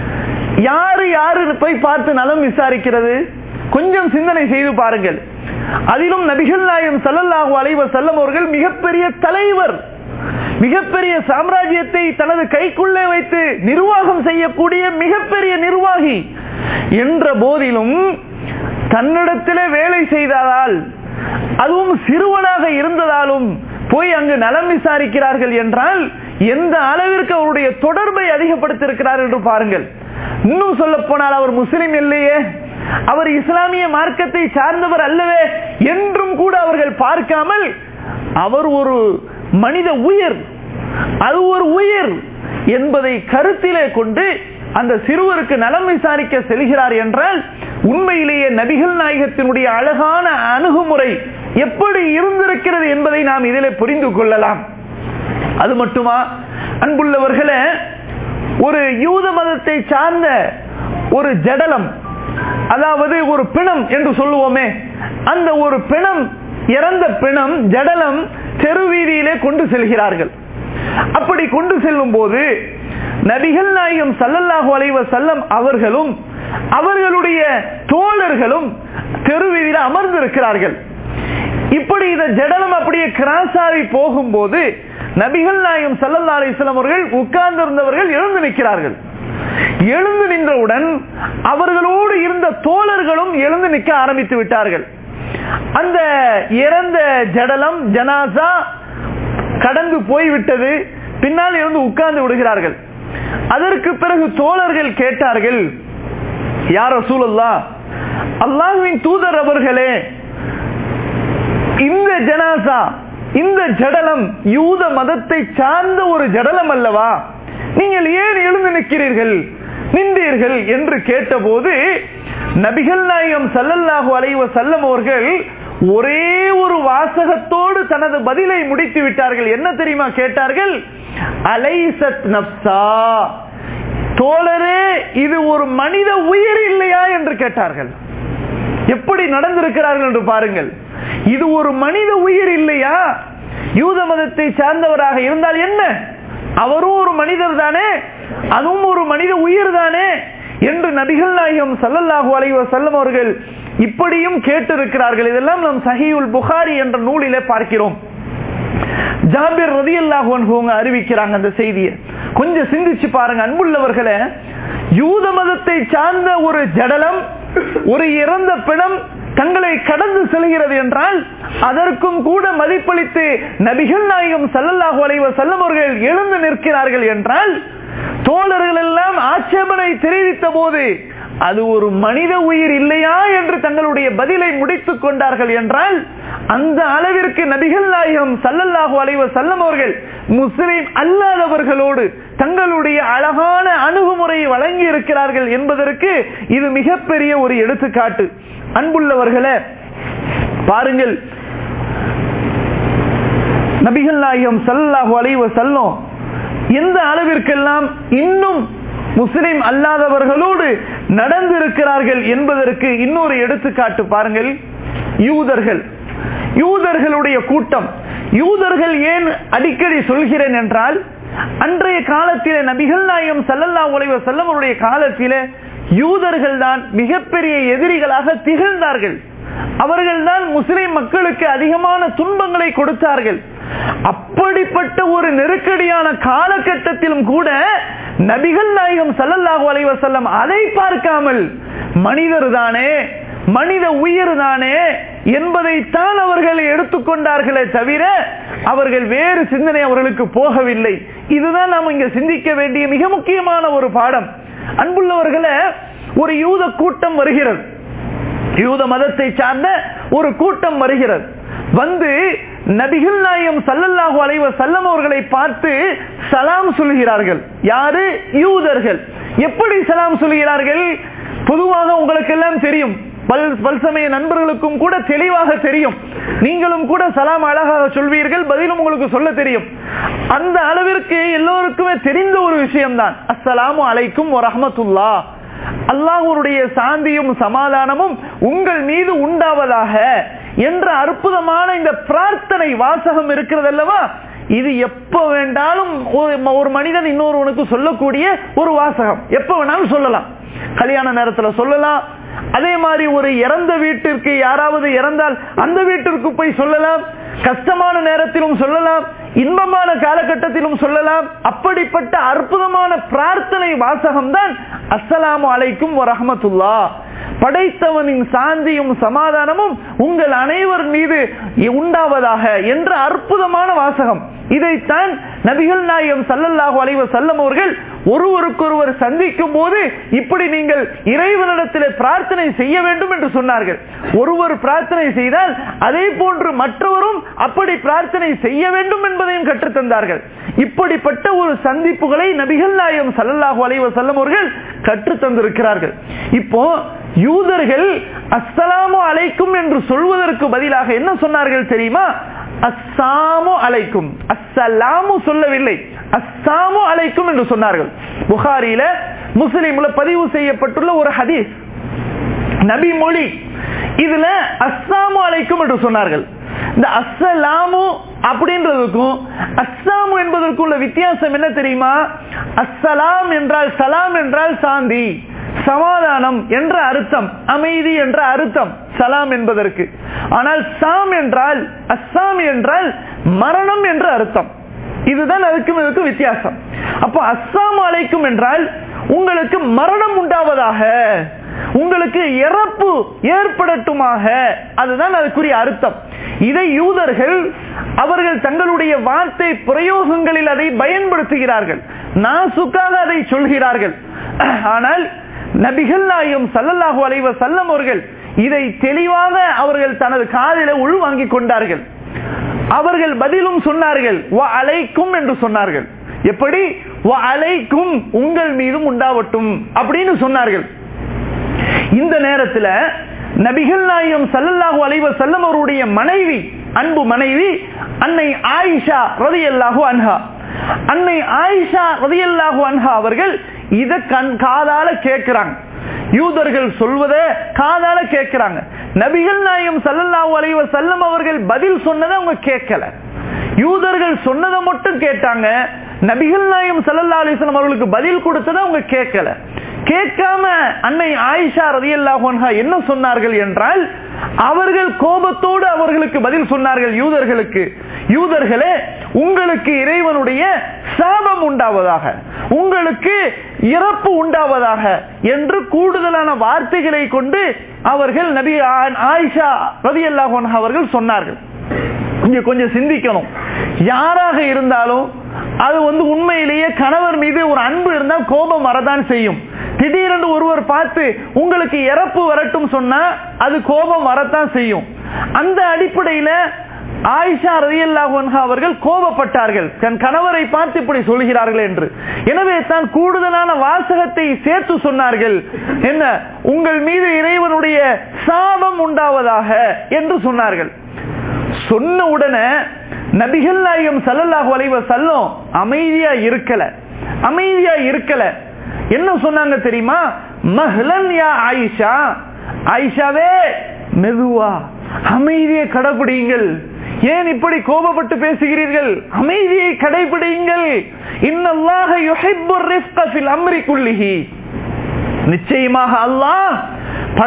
யாரு யாரு போய் பார்த்து நலம் விசாரிக்கிறது கொஞ்சம் சிந்தனை செய்து பாருங்கள் அதிலும் நபிகள் நாயம் சல்லல்லாஹு அலைவ செல்லம் அவர்கள் மிகப்பெரிய தலைவர் மிகப்பெரிய சாம்ராஜ்யத்தை தனது கைக்குள்ளே வைத்து நிர்வாகம் செய்யக்கூடிய மிகப்பெரிய நிர்வாகி என்ற போதிலும் தன்னிடத்திலே வேலை செய்ததால் அதுவும் சிறுவனாக இருந்ததாலும் போய் அங்கு நலம் விசாரிக்கிறார்கள் என்றால் எந்த அளவிற்கு அவருடைய தொடர்பை அதிகப்படுத்தியிருக்கிறார் என்று பாருங்கள் இன்னும் சொல்ல போனால் அவர் முஸ்லிம் இல்லையே அவர் இஸ்லாமிய மார்க்கத்தை சார்ந்தவர் அல்லவே என்றும் கூட அவர்கள் பார்க்காமல் அவர் ஒரு மனித உயிர் அது ஒரு உயிர் என்பதை கருத்திலே கொண்டு அந்த சிறுவருக்கு நலம் விசாரிக்க செல்கிறார் என்றால் உண்மையிலேயே நபிகள் நாயகத்தினுடைய அழகான அணுகுமுறை எப்படி இருந்திருக்கிறது என்பதை நாம் இதில் புரிந்து கொள்ளலாம் அது மட்டுமா அன்புள்ளவர்களே ஒரு யூத மதத்தை சார்ந்த ஒரு ஜடலம் அதாவது ஒரு பிணம் என்று சொல்லுவோமே அந்த ஒரு பிணம் இறந்த பிணம் ஜடலம் தெருவீதியிலே கொண்டு செல்கிறார்கள் அப்படி கொண்டு செல்லும் போது நபிகள் நாயகம் சல்லல்லாஹு அலைவ செல்லம் அவர்களும் அவர்களுடைய தோழர்களும் தெருவீதியில் அமர்ந்திருக்கிறார்கள் இப்படி இந்த ஜடலம் அப்படியே கிராஸ் ஆகி போகும்போது நபிகள் நாயகம் சல்லல்லா அலிஸ்லாம் அவர்கள் உட்கார்ந்திருந்தவர்கள் எழுந்து நிற்கிறார்கள் எழுந்து நின்றவுடன் அவர்களோடு இருந்த தோழர்களும் எழுந்து நிற்க ஆரம்பித்து விட்டார்கள் அந்த இறந்த ஜடலம் ஜனாசா கடந்து போய்விட்டது பின்னால் இருந்து உட்கார்ந்து விடுகிறார்கள் அதற்கு பிறகு தோழர்கள் கேட்டார்கள் யார சூழல்லா அல்லாஹுவின் தூதர் அவர்களே இந்த ஜனாசா இந்த ஜடலம் யூத மதத்தை சார்ந்த ஒரு ஜடலம் அல்லவா நீங்கள் ஏன் எழுந்து நிற்கிறீர்கள் நின்றீர்கள் என்று கேட்டபோது நபிகள் நாயகம் சல்லல்லாஹு அலைவ செல்லம் அவர்கள் ஒரே ஒரு வாசகத்தோடு தனது பதிலை முடித்து விட்டார்கள் என்ன தெரியுமா கேட்டார்கள் அலைசத் நப்சா தோழரே இது ஒரு மனித உயிர் இல்லையா என்று கேட்டார்கள் எப்படி நடந்திருக்கிறார்கள் என்று பாருங்கள் இது ஒரு மனித உயிர் இல்லையா யூத மதத்தை சார்ந்தவராக இருந்தால் என்ன அவரும் ஒரு மனிதர் தானே அதுவும் ஒரு மனித உயிர் தானே என்று நபிகள் நாயகம் சல்லல்லாஹு அலைவ செல்லம் அவர்கள் இப்படியும் கேட்டிருக்கிறார்கள் இதெல்லாம் நாம் சஹியுல் புகாரி என்ற நூலிலே பார்க்கிறோம் ஜாபிர் ரதி அல்லாஹுவன் அறிவிக்கிறாங்க அந்த செய்தியை கொஞ்சம் சிந்திச்சு பாருங்க அன்புள்ளவர்களே யூத மதத்தை சார்ந்த ஒரு ஜடலம் ஒரு இறந்த பிணம் தங்களை கடந்து செல்கிறது என்றால் அதற்கும் கூட மதிப்பளித்து நபிகள் நாயகம் சல்லல்லாஹு அலைவ செல்லம் அவர்கள் எழுந்து நிற்கிறார்கள் என்றால் தோழர்கள் எல்லாம் ஆட்சேபனை தெரிவித்த போது அது ஒரு மனித உயிர் இல்லையா என்று தங்களுடைய பதிலை முடித்துக் கொண்டார்கள் என்றால் அந்த அளவிற்கு நபிகள் நாயகம் சல்லல்லாஹு அலைவ செல்லம் அவர்கள் முஸ்லிம் அல்லாதவர்களோடு தங்களுடைய அழகான அணுகுமுறையை வழங்கி இருக்கிறார்கள் என்பதற்கு இது மிகப்பெரிய ஒரு எடுத்துக்காட்டு அன்புள்ளவர்களே பாருங்கள் நபிகள் நாயகம் சல்லாஹு அலைவ செல்லும் எந்த அளவிற்கெல்லாம் இன்னும் முஸ்லிம் அல்லாதவர்களோடு நடந்திருக்கிறார்கள் என்பதற்கு இன்னொரு எடுத்துக்காட்டு பாருங்கள் யூதர்கள் யூதர்களுடைய கூட்டம் யூதர்கள் ஏன் அடிக்கடி சொல்கிறேன் என்றால் அன்றைய காலத்திலே நபிகள் நாயகம் சல்லல்லா உலைவ செல்லவருடைய காலத்திலே யூதர்கள் தான் மிகப்பெரிய எதிரிகளாக திகழ்ந்தார்கள் அவர்கள் தான் முஸ்லிம் மக்களுக்கு அதிகமான துன்பங்களை கொடுத்தார்கள் அப்படிப்பட்ட ஒரு நெருக்கடியான காலகட்டத்திலும் கூட நபிகள் நாயகம் சல்லல்லாஹு அலைவசல்லம் அதை பார்க்காமல் மனிதர் தானே மனித உயிர் தானே என்பதைத்தான் அவர்கள் எடுத்துக்கொண்டார்களே தவிர அவர்கள் வேறு சிந்தனை அவர்களுக்கு போகவில்லை இதுதான் நாம் இங்க சிந்திக்க வேண்டிய மிக முக்கியமான ஒரு பாடம் அன்புள்ளவர்களே ஒரு யூத கூட்டம் வருகிறது யூத மதத்தை சார்ந்த ஒரு கூட்டம் வருகிறது வந்து நபிகள் நாயம் சல்லல்லாஹு அலைவ செல்லம் அவர்களை பார்த்து சலாம் சொல்கிறார்கள் யாரு யூதர்கள் எப்படி சலாம் சொல்கிறார்கள் பொதுவாக உங்களுக்கு எல்லாம் தெரியும் பல் பல்சமய நண்பர்களுக்கும் கூட தெளிவாக தெரியும் நீங்களும் கூட சலாம் அழகாக சொல்வீர்கள் பதிலும் உங்களுக்கு சொல்ல தெரியும் அந்த அளவிற்கு எல்லோருக்குமே தெரிந்த ஒரு விஷயம்தான் அஸ்ஸலாமு அலைக்கும் வரஹமத்துல்லா அல்லாஹுடைய சாந்தியும் சமாதானமும் உங்கள் மீது உண்டாவதாக என்ற அற்புதமான இந்த பிரார்த்தனை வாசகம் இருக்கிறது அல்லவா இது எப்ப வேண்டாலும் ஒரு மனிதன் இன்னொருவனுக்கு சொல்லக்கூடிய ஒரு வாசகம் எப்ப வேணாலும் சொல்லலாம் கல்யாண நேரத்துல சொல்லலாம் அதே மாதிரி ஒரு இறந்த வீட்டிற்கு யாராவது இறந்தால் அந்த வீட்டிற்கு போய் சொல்லலாம் கஷ்டமான நேரத்திலும் சொல்லலாம் இன்பமான காலகட்டத்திலும் சொல்லலாம் அப்படிப்பட்ட அற்புதமான பிரார்த்தனை வாசகம் தான் அஸ்ஸலாமு அலைக்கும் வரஹமத்துல்லா படைத்தவனின் சாந்தியும் சமாதானமும் உங்கள் அனைவர் மீது உண்டாவதாக என்ற அற்புதமான வாசகம் இதைத்தான் நபிகள் நாயகம் சல்லல்லாஹு அலைவ செல்லம் அவர்கள் ஒருவருக்கொருவர் சந்திக்கும் போது இப்படி நீங்கள் இறைவனிடத்தில் பிரார்த்தனை செய்ய வேண்டும் என்று சொன்னார்கள் ஒருவர் பிரார்த்தனை செய்தால் அதே போன்று மற்றவரும் அப்படி பிரார்த்தனை செய்ய வேண்டும் என்பதையும் கற்றுத்தந்தார்கள் இப்படிப்பட்ட ஒரு சந்திப்புகளை நபிகள் நாயகம் சல்லல்லாஹு அலைவ செல்லம் அவர்கள் கற்றுத்தந்திருக்கிறார்கள் இப்போ யூதர்கள் அஸ்ஸலாமு அலைக்கும் என்று சொல்வதற்கு பதிலாக என்ன சொன்னார்கள் தெரியுமா அஸ்ஸாமு அலைக்கும் அஸ்ஸலாமு சொல்லவில்லை அஸ்ஸாமு அலைக்கும் என்று சொன்னார்கள் புகாரியில முஸ்லிம்ல பதிவு செய்யப்பட்டுள்ள ஒரு ஹதீஸ் நபி மொழி இதுல அஸ்ஸாமு அலைக்கும் என்று சொன்னார்கள் இந்த அஸ்ஸலாமு அப்படின்றதுக்கும் அஸ்ஸாமு என்பதற்கும் உள்ள வித்தியாசம் என்ன தெரியுமா அஸ்ஸலாம் என்றால் சலாம் என்றால் சாந்தி சமாதானம் என்ற அர்த்தம் அமைதி என்ற அர்த்தம் சலாம் என்பதற்கு ஆனால் சாம் என்றால் அஸ்ஸாம் என்றால் மரணம் என்ற அர்த்தம் இதுதான் அதுக்கும் இதுக்கும் வித்தியாசம் அப்போ அஸ்ஸாம் அழைக்கும் என்றால் உங்களுக்கு மரணம் உண்டாவதாக உங்களுக்கு இறப்பு ஏற்படட்டுமாக அதுதான் அதுக்குரிய அர்த்தம் இதை யூதர்கள் அவர்கள் தங்களுடைய வார்த்தை பிரயோகங்களில் அதை பயன்படுத்துகிறார்கள் நாசுக்காக அதை சொல்கிறார்கள் ஆனால் நபிகள் நாயும் சல்லல்லாஹு அலைவ செல்லம் அவர்கள் இதை தெளிவாக அவர்கள் தனது காதில உள் வாங்கிக் கொண்டார்கள் அவர்கள் பதிலும் சொன்னார்கள் அலைக்கும் என்று சொன்னார்கள் எப்படி அலைக்கும் உங்கள் மீதும் உண்டாவட்டும் அப்படின்னு சொன்னார்கள் இந்த நேரத்தில் நபிகள் நாயம் சல்லல்லாஹு அலைவ செல்லம் அவருடைய மனைவி அன்பு மனைவி அன்னை ஆயிஷா ரதியல்லாஹு அன்ஹா அன்னை ஆயிஷா ரதியல்லாஹு அன்ஹா அவர்கள் இத கண் காதால கேட்கிறாங்க யூதர்கள் சொல்வத காதால கேட்கிறாங்க நபிகள் நாயம் சல்லல்லாஹு அலைவ செல்லம் அவர்கள் பதில் சொன்னதை அவங்க கேட்கல யூதர்கள் சொன்னதை மட்டும் கேட்டாங்க நபிகள் நாயம் சல்லல்லா அலிஸ்லாம் அவர்களுக்கு பதில் கொடுத்ததை அவங்க கேட்கல கேட்காம அன்னை ஆயிஷா ரதியல்லாஹா என்ன சொன்னார்கள் என்றால் அவர்கள் கோபத்தோடு அவர்களுக்கு பதில் சொன்னார்கள் யூதர்களுக்கு யூதர்களே உங்களுக்கு இறைவனுடைய சாபம் உண்டாவதாக உங்களுக்கு இறப்பு உண்டாவதாக என்று கூடுதலான வார்த்தைகளை கொண்டு அவர்கள் நபி ஆயிஷா ரதி அல்லாஹ் அவர்கள் சொன்னார்கள் இங்க கொஞ்சம் சிந்திக்கணும் யாராக இருந்தாலும் அது வந்து உண்மையிலேயே கணவர் மீது ஒரு அன்பு இருந்தால் கோபம் வரதான் செய்யும் திடீரென்று ஒருவர் பார்த்து உங்களுக்கு இறப்பு வரட்டும் சொன்னா அது கோபம் வரத்தான் செய்யும் அந்த அடிப்படையில ஆயிஷா ரதியல்லாஹா அவர்கள் கோபப்பட்டார்கள் தன் கணவரை பார்த்து இப்படி சொல்கிறார்கள் என்று எனவே தான் கூடுதலான வாசகத்தை சேர்த்து சொன்னார்கள் என்ன உங்கள் மீது இறைவனுடைய சாபம் உண்டாவதாக என்று சொன்னார்கள் சொன்ன உடனே நபிகள் நாயகம் சல்லல்லாஹு அலைவ செல்லும் அமைதியா இருக்கல அமைதியா இருக்கல என்ன சொன்னாங்க தெரியுமா மஹ்லன் யா ஆயிஷா ஆயிஷாவே மெதுவா அமைதியை கடைபிடியுங்கள் ஏன் இப்படி கோபப்பட்டு பேசுகிறீர்கள் அமைதியை கடைபிடியுங்கள் இன்னல்லாக யுஹிப்புர் ரிஃப்க ஃபில் அம்ரி குல்லிஹி நிச்சயமாக அல்லாஹ்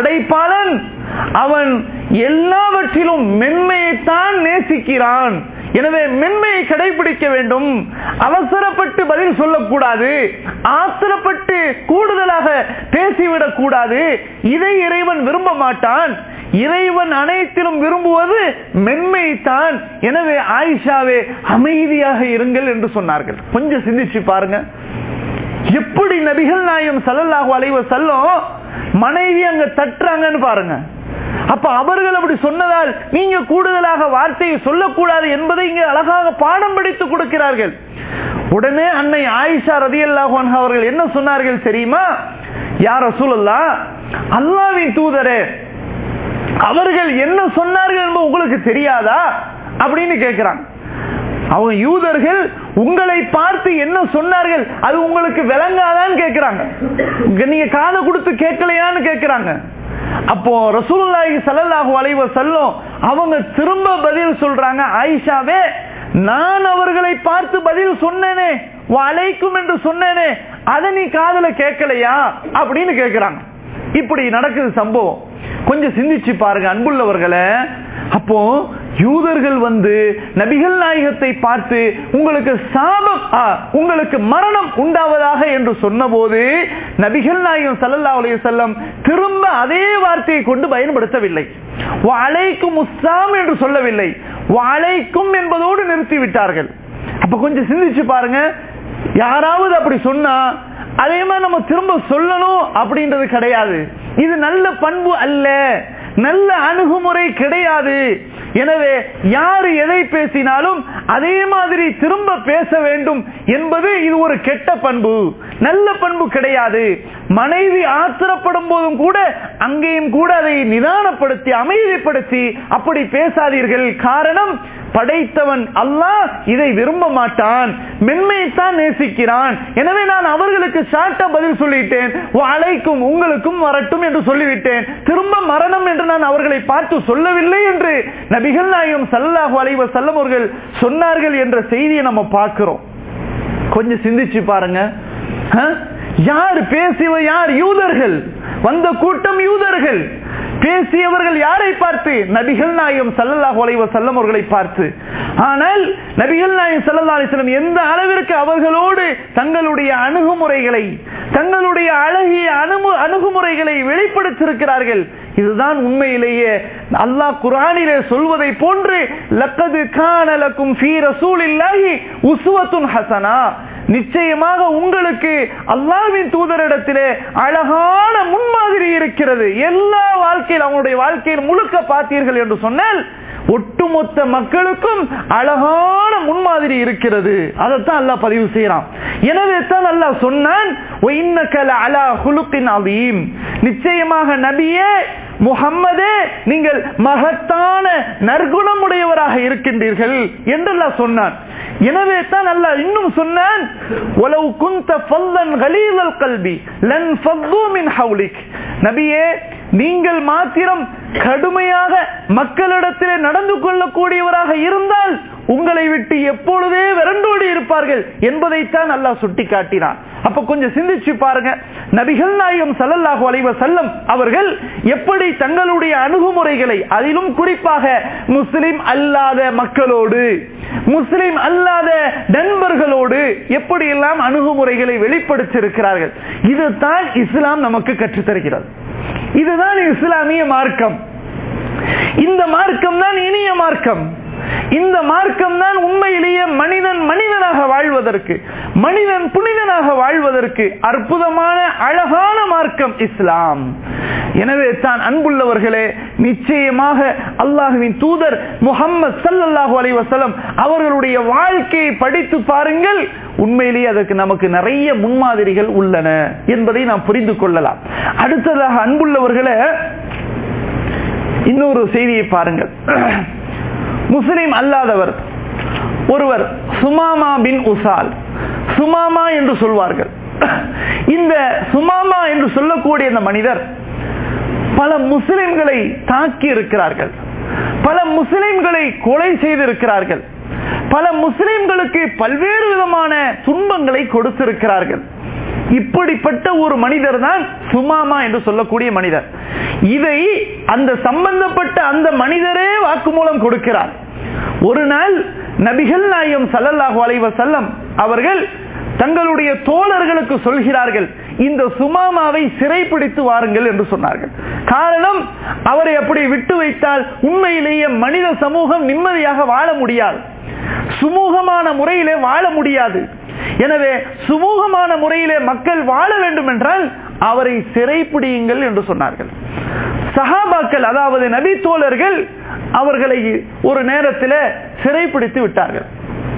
படைப்பாளன் அவன் எல்லாவற்றிலும் மென்மையைத்தான் நேசிக்கிறான் எனவே மென்மையை கடைபிடிக்க வேண்டும் அவசரப்பட்டு பதில் சொல்லக்கூடாது ஆத்திரப்பட்டு கூடுதலாக பேசிவிடக் கூடாது இதை இறைவன் விரும்ப மாட்டான் இறைவன் அனைத்திலும் விரும்புவது மென்மை தான் எனவே ஆயிஷாவே அமைதியாக இருங்கள் என்று சொன்னார்கள் கொஞ்சம் சிந்திச்சு பாருங்க எப்படி நபிகள் நாயம் சல்லல்லாஹு அலைவ செல்லும் மனைவி அங்க தட்டுறாங்கன்னு பாருங்க அப்ப அவர்கள் அப்படி சொன்னதால் நீங்க கூடுதலாக வார்த்தையை சொல்லக்கூடாது என்பதை இங்க அழகாக பாடம் படித்து கொடுக்கிறார்கள் உடனே அன்னை ஆயிஷா ரதி அவர்கள் என்ன சொன்னார்கள் தெரியுமா யார் ரசூலல்லா அல்லாவின் தூதரே அவர்கள் என்ன சொன்னார்கள் என்பது உங்களுக்கு தெரியாதா அப்படின்னு கேட்கிறாங்க அவங்க யூதர்கள் உங்களை பார்த்து என்ன சொன்னார்கள் அது உங்களுக்கு விளங்காதான்னு கேட்கிறாங்க நீங்க காதை கொடுத்து கேட்கலையான்னு கேட்கிறாங்க அப்போ ரசூலுல்லாஹி ஸல்லல்லாஹு அலைஹி வஸல்லம் அவங்க திரும்ப பதில் சொல்றாங்க ஆயிஷாவே நான் அவர்களை பார்த்து பதில் சொன்னேனே அழைக்கும் என்று சொன்னேனே அதை நீ காதல கேட்கலையா அப்படின்னு கேட்கிறாங்க இப்படி நடக்குது சம்பவம் கொஞ்சம் சிந்திச்சு பாருங்க அன்புள்ளவர்களை அப்போ யூதர்கள் வந்து நபிகள் நாயகத்தை பார்த்து உங்களுக்கு சாபம் உங்களுக்கு மரணம் உண்டாவதாக என்று சொன்னபோது நபிகள் நாயகம் சல்லல்லா அலைய செல்லம் திரும்ப அதே வார்த்தையை கொண்டு பயன்படுத்தவில்லை அழைக்கும் உஸ்ஸாம் என்று சொல்லவில்லை அழைக்கும் என்பதோடு நிறுத்தி விட்டார்கள் அப்ப கொஞ்சம் சிந்திச்சு பாருங்க யாராவது அப்படி சொன்னா அதே மாதிரி நம்ம திரும்ப சொல்லணும் அப்படின்றது கிடையாது இது நல்ல பண்பு அல்ல நல்ல அணுகுமுறை கிடையாது எனவே யாரு எதை பேசினாலும் அதே மாதிரி திரும்ப பேச வேண்டும் என்பது இது ஒரு கெட்ட பண்பு நல்ல பண்பு கிடையாது மனைவி ஆத்திரப்படும் போதும் கூட அங்கேயும் கூட அதை நிதானப்படுத்தி அமைதிப்படுத்தி அப்படி பேசாதீர்கள் காரணம் படைத்தவன் அல்லாஹ் இதை விரும்ப மாட்டான் மென்மையைத்தான் நேசிக்கிறான் எனவே நான் அவர்களுக்கு ஷார்ட்டா பதில் சொல்லிட்டேன் அழைக்கும் உங்களுக்கும் வரட்டும் என்று சொல்லிவிட்டேன் திரும்ப மரணம் என்று நான் அவர்களை பார்த்து சொல்லவில்லை என்று நபிகள் நாயகம் சல்லாஹு அலைவ செல்லம் அவர்கள் சொன்னார்கள் என்ற செய்தியை நம்ம பார்க்கிறோம் கொஞ்சம் சிந்திச்சு பாருங்க யார் பேசியவ யார் யூதர்கள் வந்த கூட்டம் யூதர்கள் பேசியவர்கள் யாரை பார்த்து நபிகள் நாயகம் சல்லல்லாஹு அலைவ செல்லம் அவர்களை பார்த்து ஆனால் நபிகள் நாயகம் சல்லல்லா அலிஸ்லம் எந்த அளவிற்கு அவர்களோடு தங்களுடைய அணுகுமுறைகளை தங்களுடைய அழகிய அணுமு அணுகுமுறைகளை வெளிப்படுத்தியிருக்கிறார்கள் இதுதான் உண்மையிலேயே அல்லாஹ் குரானிலே சொல்வதை போன்று லக்கது கானலக்கும் ஃபீ ரசூலில்லாஹி உஸ்வத்துன் ஹசனா நிச்சயமாக உங்களுக்கு அல்லாவின் தூதரிடத்திலே அழகான முன்மாதிரி இருக்கிறது எல்லா வாழ்க்கையில் அவங்களுடைய வாழ்க்கையில் முழுக்க பார்த்தீர்கள் என்று சொன்னால் ஒட்டுமொத்த மக்களுக்கும் அழகான முன்மாதிரி இருக்கிறது அதைத்தான் அல்லாஹ் பதிவு செய்யறான் எனவே தான் அல்லாஹ் சொன்னான் நிச்சயமாக நபியே முகம்மதே நீங்கள் மகத்தான நற்குணமுடையவராக இருக்கின்றீர்கள் என்றெல்லாம் சொன்னான் எனவே தான் அல்ல இன்னும் சொன்னான் உலவு குந்த ஃபல்லன் கலீலல் கல்வி லன் ஃபத்து மின் ஹவுலிக் நபியே நீங்கள் மாத்திரம் கடுமையாக மக்களிடத்திலே நடந்து கொள்ளக்கூடியவராக இருந்தால் உங்களை விட்டு எப்பொழுதே விரண்டோடி இருப்பார்கள் என்பதைத்தான் அல்லாஹ் சுட்டி காட்டினான் அப்ப கொஞ்சம் சிந்திச்சு பாருங்க நபிகள் நாயகம் சல்லல்லாஹு அலைவ செல்லம் அவர்கள் எப்படி தங்களுடைய அணுகுமுறைகளை அதிலும் குறிப்பாக முஸ்லிம் அல்லாத மக்களோடு முஸ்லிம் அல்லாத நண்பர்களோடு எப்படி எல்லாம் அணுகுமுறைகளை வெளிப்படுத்தியிருக்கிறார்கள் இதுதான் இஸ்லாம் நமக்கு கற்றுத்தருகிறது இதுதான் இஸ்லாமிய மார்க்கம் இந்த மார்க்கம் தான் இனிய மார்க்கம் இந்த மார்க்கம் தான் உண்மையிலேயே மனிதன் மனிதனாக வாழ்வதற்கு மனிதன் புனிதனாக வாழ்வதற்கு அற்புதமான அழகான மார்க்கம் இஸ்லாம் எனவே தான் அன்புள்ளவர்களே நிச்சயமாக அல்லாஹுவின் தூதர் முகம்மது சல்லல்லாஹு அலைஹி வஸல்லம் அவர்களுடைய வாழ்க்கையை படித்து பாருங்கள் உண்மையிலேயே அதற்கு நமக்கு நிறைய முன்மாதிரிகள் உள்ளன என்பதை நாம் புரிந்து கொள்ளலாம் அடுத்ததாக அன்புள்ளவர்களே இன்னொரு செய்தியை பாருங்கள் முஸ்லிம் அல்லாதவர் ஒருவர் சுமாமா பின் உசால் சுமாமா என்று சொல்வார்கள் இந்த சுமாமா என்று சொல்லக்கூடிய இந்த மனிதர் பல முஸ்லிம்களை தாக்கி இருக்கிறார்கள் பல முஸ்லிம்களை கொலை செய்திருக்கிறார்கள் பல முஸ்லிம்களுக்கு பல்வேறு விதமான துன்பங்களை கொடுத்திருக்கிறார்கள் இப்படிப்பட்ட ஒரு மனிதர் தான் சுமாமா என்று சொல்லக்கூடிய மனிதர் இதை அந்த சம்பந்தப்பட்ட அந்த மனிதரே வாக்குமூலம் கொடுக்கிறார் ஒரு நாள் நபிகள் நாயம் சல்லல்லாஹு அலைவ செல்லம் அவர்கள் தங்களுடைய தோழர்களுக்கு சொல்கிறார்கள் இந்த சுமாமாவை சிறைப்பிடித்து வாருங்கள் என்று சொன்னார்கள் காரணம் அவரை அப்படி விட்டு வைத்தால் உண்மையிலேயே மனித சமூகம் நிம்மதியாக வாழ முடியாது சுமூகமான முறையிலே வாழ முடியாது எனவே சுமூகமான முறையிலே மக்கள் வாழ வேண்டும் என்றால் அவரை சிறைப்பிடியுங்கள் என்று சொன்னார்கள் சஹாபாக்கள் அதாவது நபி தோழர்கள் அவர்களை ஒரு நேரத்தில் சிறைப்பிடித்து விட்டார்கள்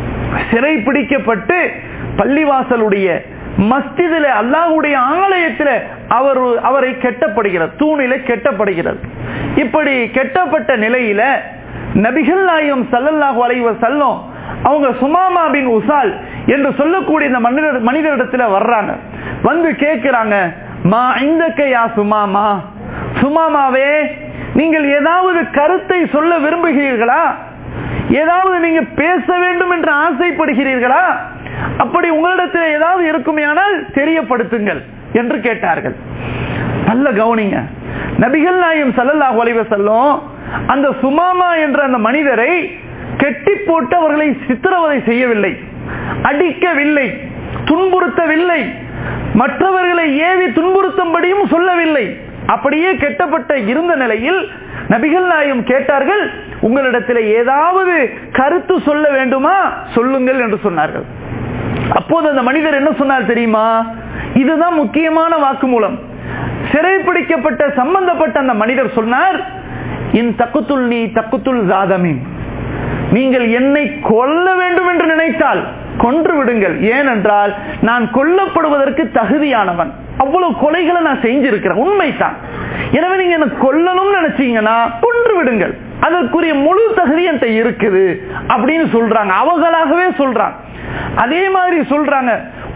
சிறைப்பிடிக்கப்பட்டு பள்ளிவாசலுடைய மஸ்திதில அல்லாஹுடைய ஆலயத்தில் அவர் அவரை கெட்டப்படுகிறது தூணில கெட்டப்படுகிறது இப்படி கெட்டப்பட்ட நிலையில நபிகள் நாயகம் சல்லல்லாஹு அலைவ செல்லும் அவங்க சுமாமா பின் உசால் என்று சொல்லக்கூடிய இந்த மனிதர் மனிதரிடத்துல வர்றாங்க வந்து கேட்கிறாங்க மா இந்த கையா சுமாமா சுமாமாவே நீங்கள் ஏதாவது கருத்தை சொல்ல விரும்புகிறீர்களா ஏதாவது நீங்க பேச வேண்டும் என்று ஆசைப்படுகிறீர்களா அப்படி உங்களிடத்தில் ஏதாவது இருக்குமையானால் தெரியப்படுத்துங்கள் என்று கேட்டார்கள் நல்ல கவனிங்க நபிகள் நாயம் சல்லல்லாஹு அலைவ செல்லும் அந்த சுமாமா என்ற அந்த மனிதரை கெட்டி போட்டு அவர்களை சித்திரவதை செய்யவில்லை அடிக்கவில்லை துன்புறுத்தவில்லை மற்றவர்களை ஏவி துன்புறுத்தும்படியும் சொல்லவில்லை அப்படியே கெட்டப்பட்ட இருந்த நிலையில் நபிகள் நாயம் கேட்டார்கள் உங்களிடத்தில் ஏதாவது கருத்து சொல்ல வேண்டுமா சொல்லுங்கள் என்று சொன்னார்கள் அப்போது அந்த மனிதர் என்ன சொன்னார் தெரியுமா இதுதான் முக்கியமான வாக்குமூலம் சிறைப்பிடிக்கப்பட்ட சம்பந்தப்பட்ட அந்த மனிதர் சொன்னார் இன் தக்குத்துள் நீ தக்குத்துள் ஜாதமின் நீங்கள் என்னை கொல்ல வேண்டும் என்று நினைத்தால் கொன்று விடுங்கள் ஏனென்றால் நான் கொல்லப்படுவதற்கு தகுதியானவன் அவ்வளவு கொலைகளை நான் செஞ்சிருக்கிறேன் உண்மைதான் எனவே நீங்க என்ன கொல்லணும்னு நினைச்சீங்கன்னா கொன்று விடுங்கள் அதற்குரிய முழு தகுதி என்கிட்ட இருக்குது அப்படின்னு சொல்றாங்க அவங்களாகவே சொல்றாங்க அதே மாதிரி சொல்றாங்க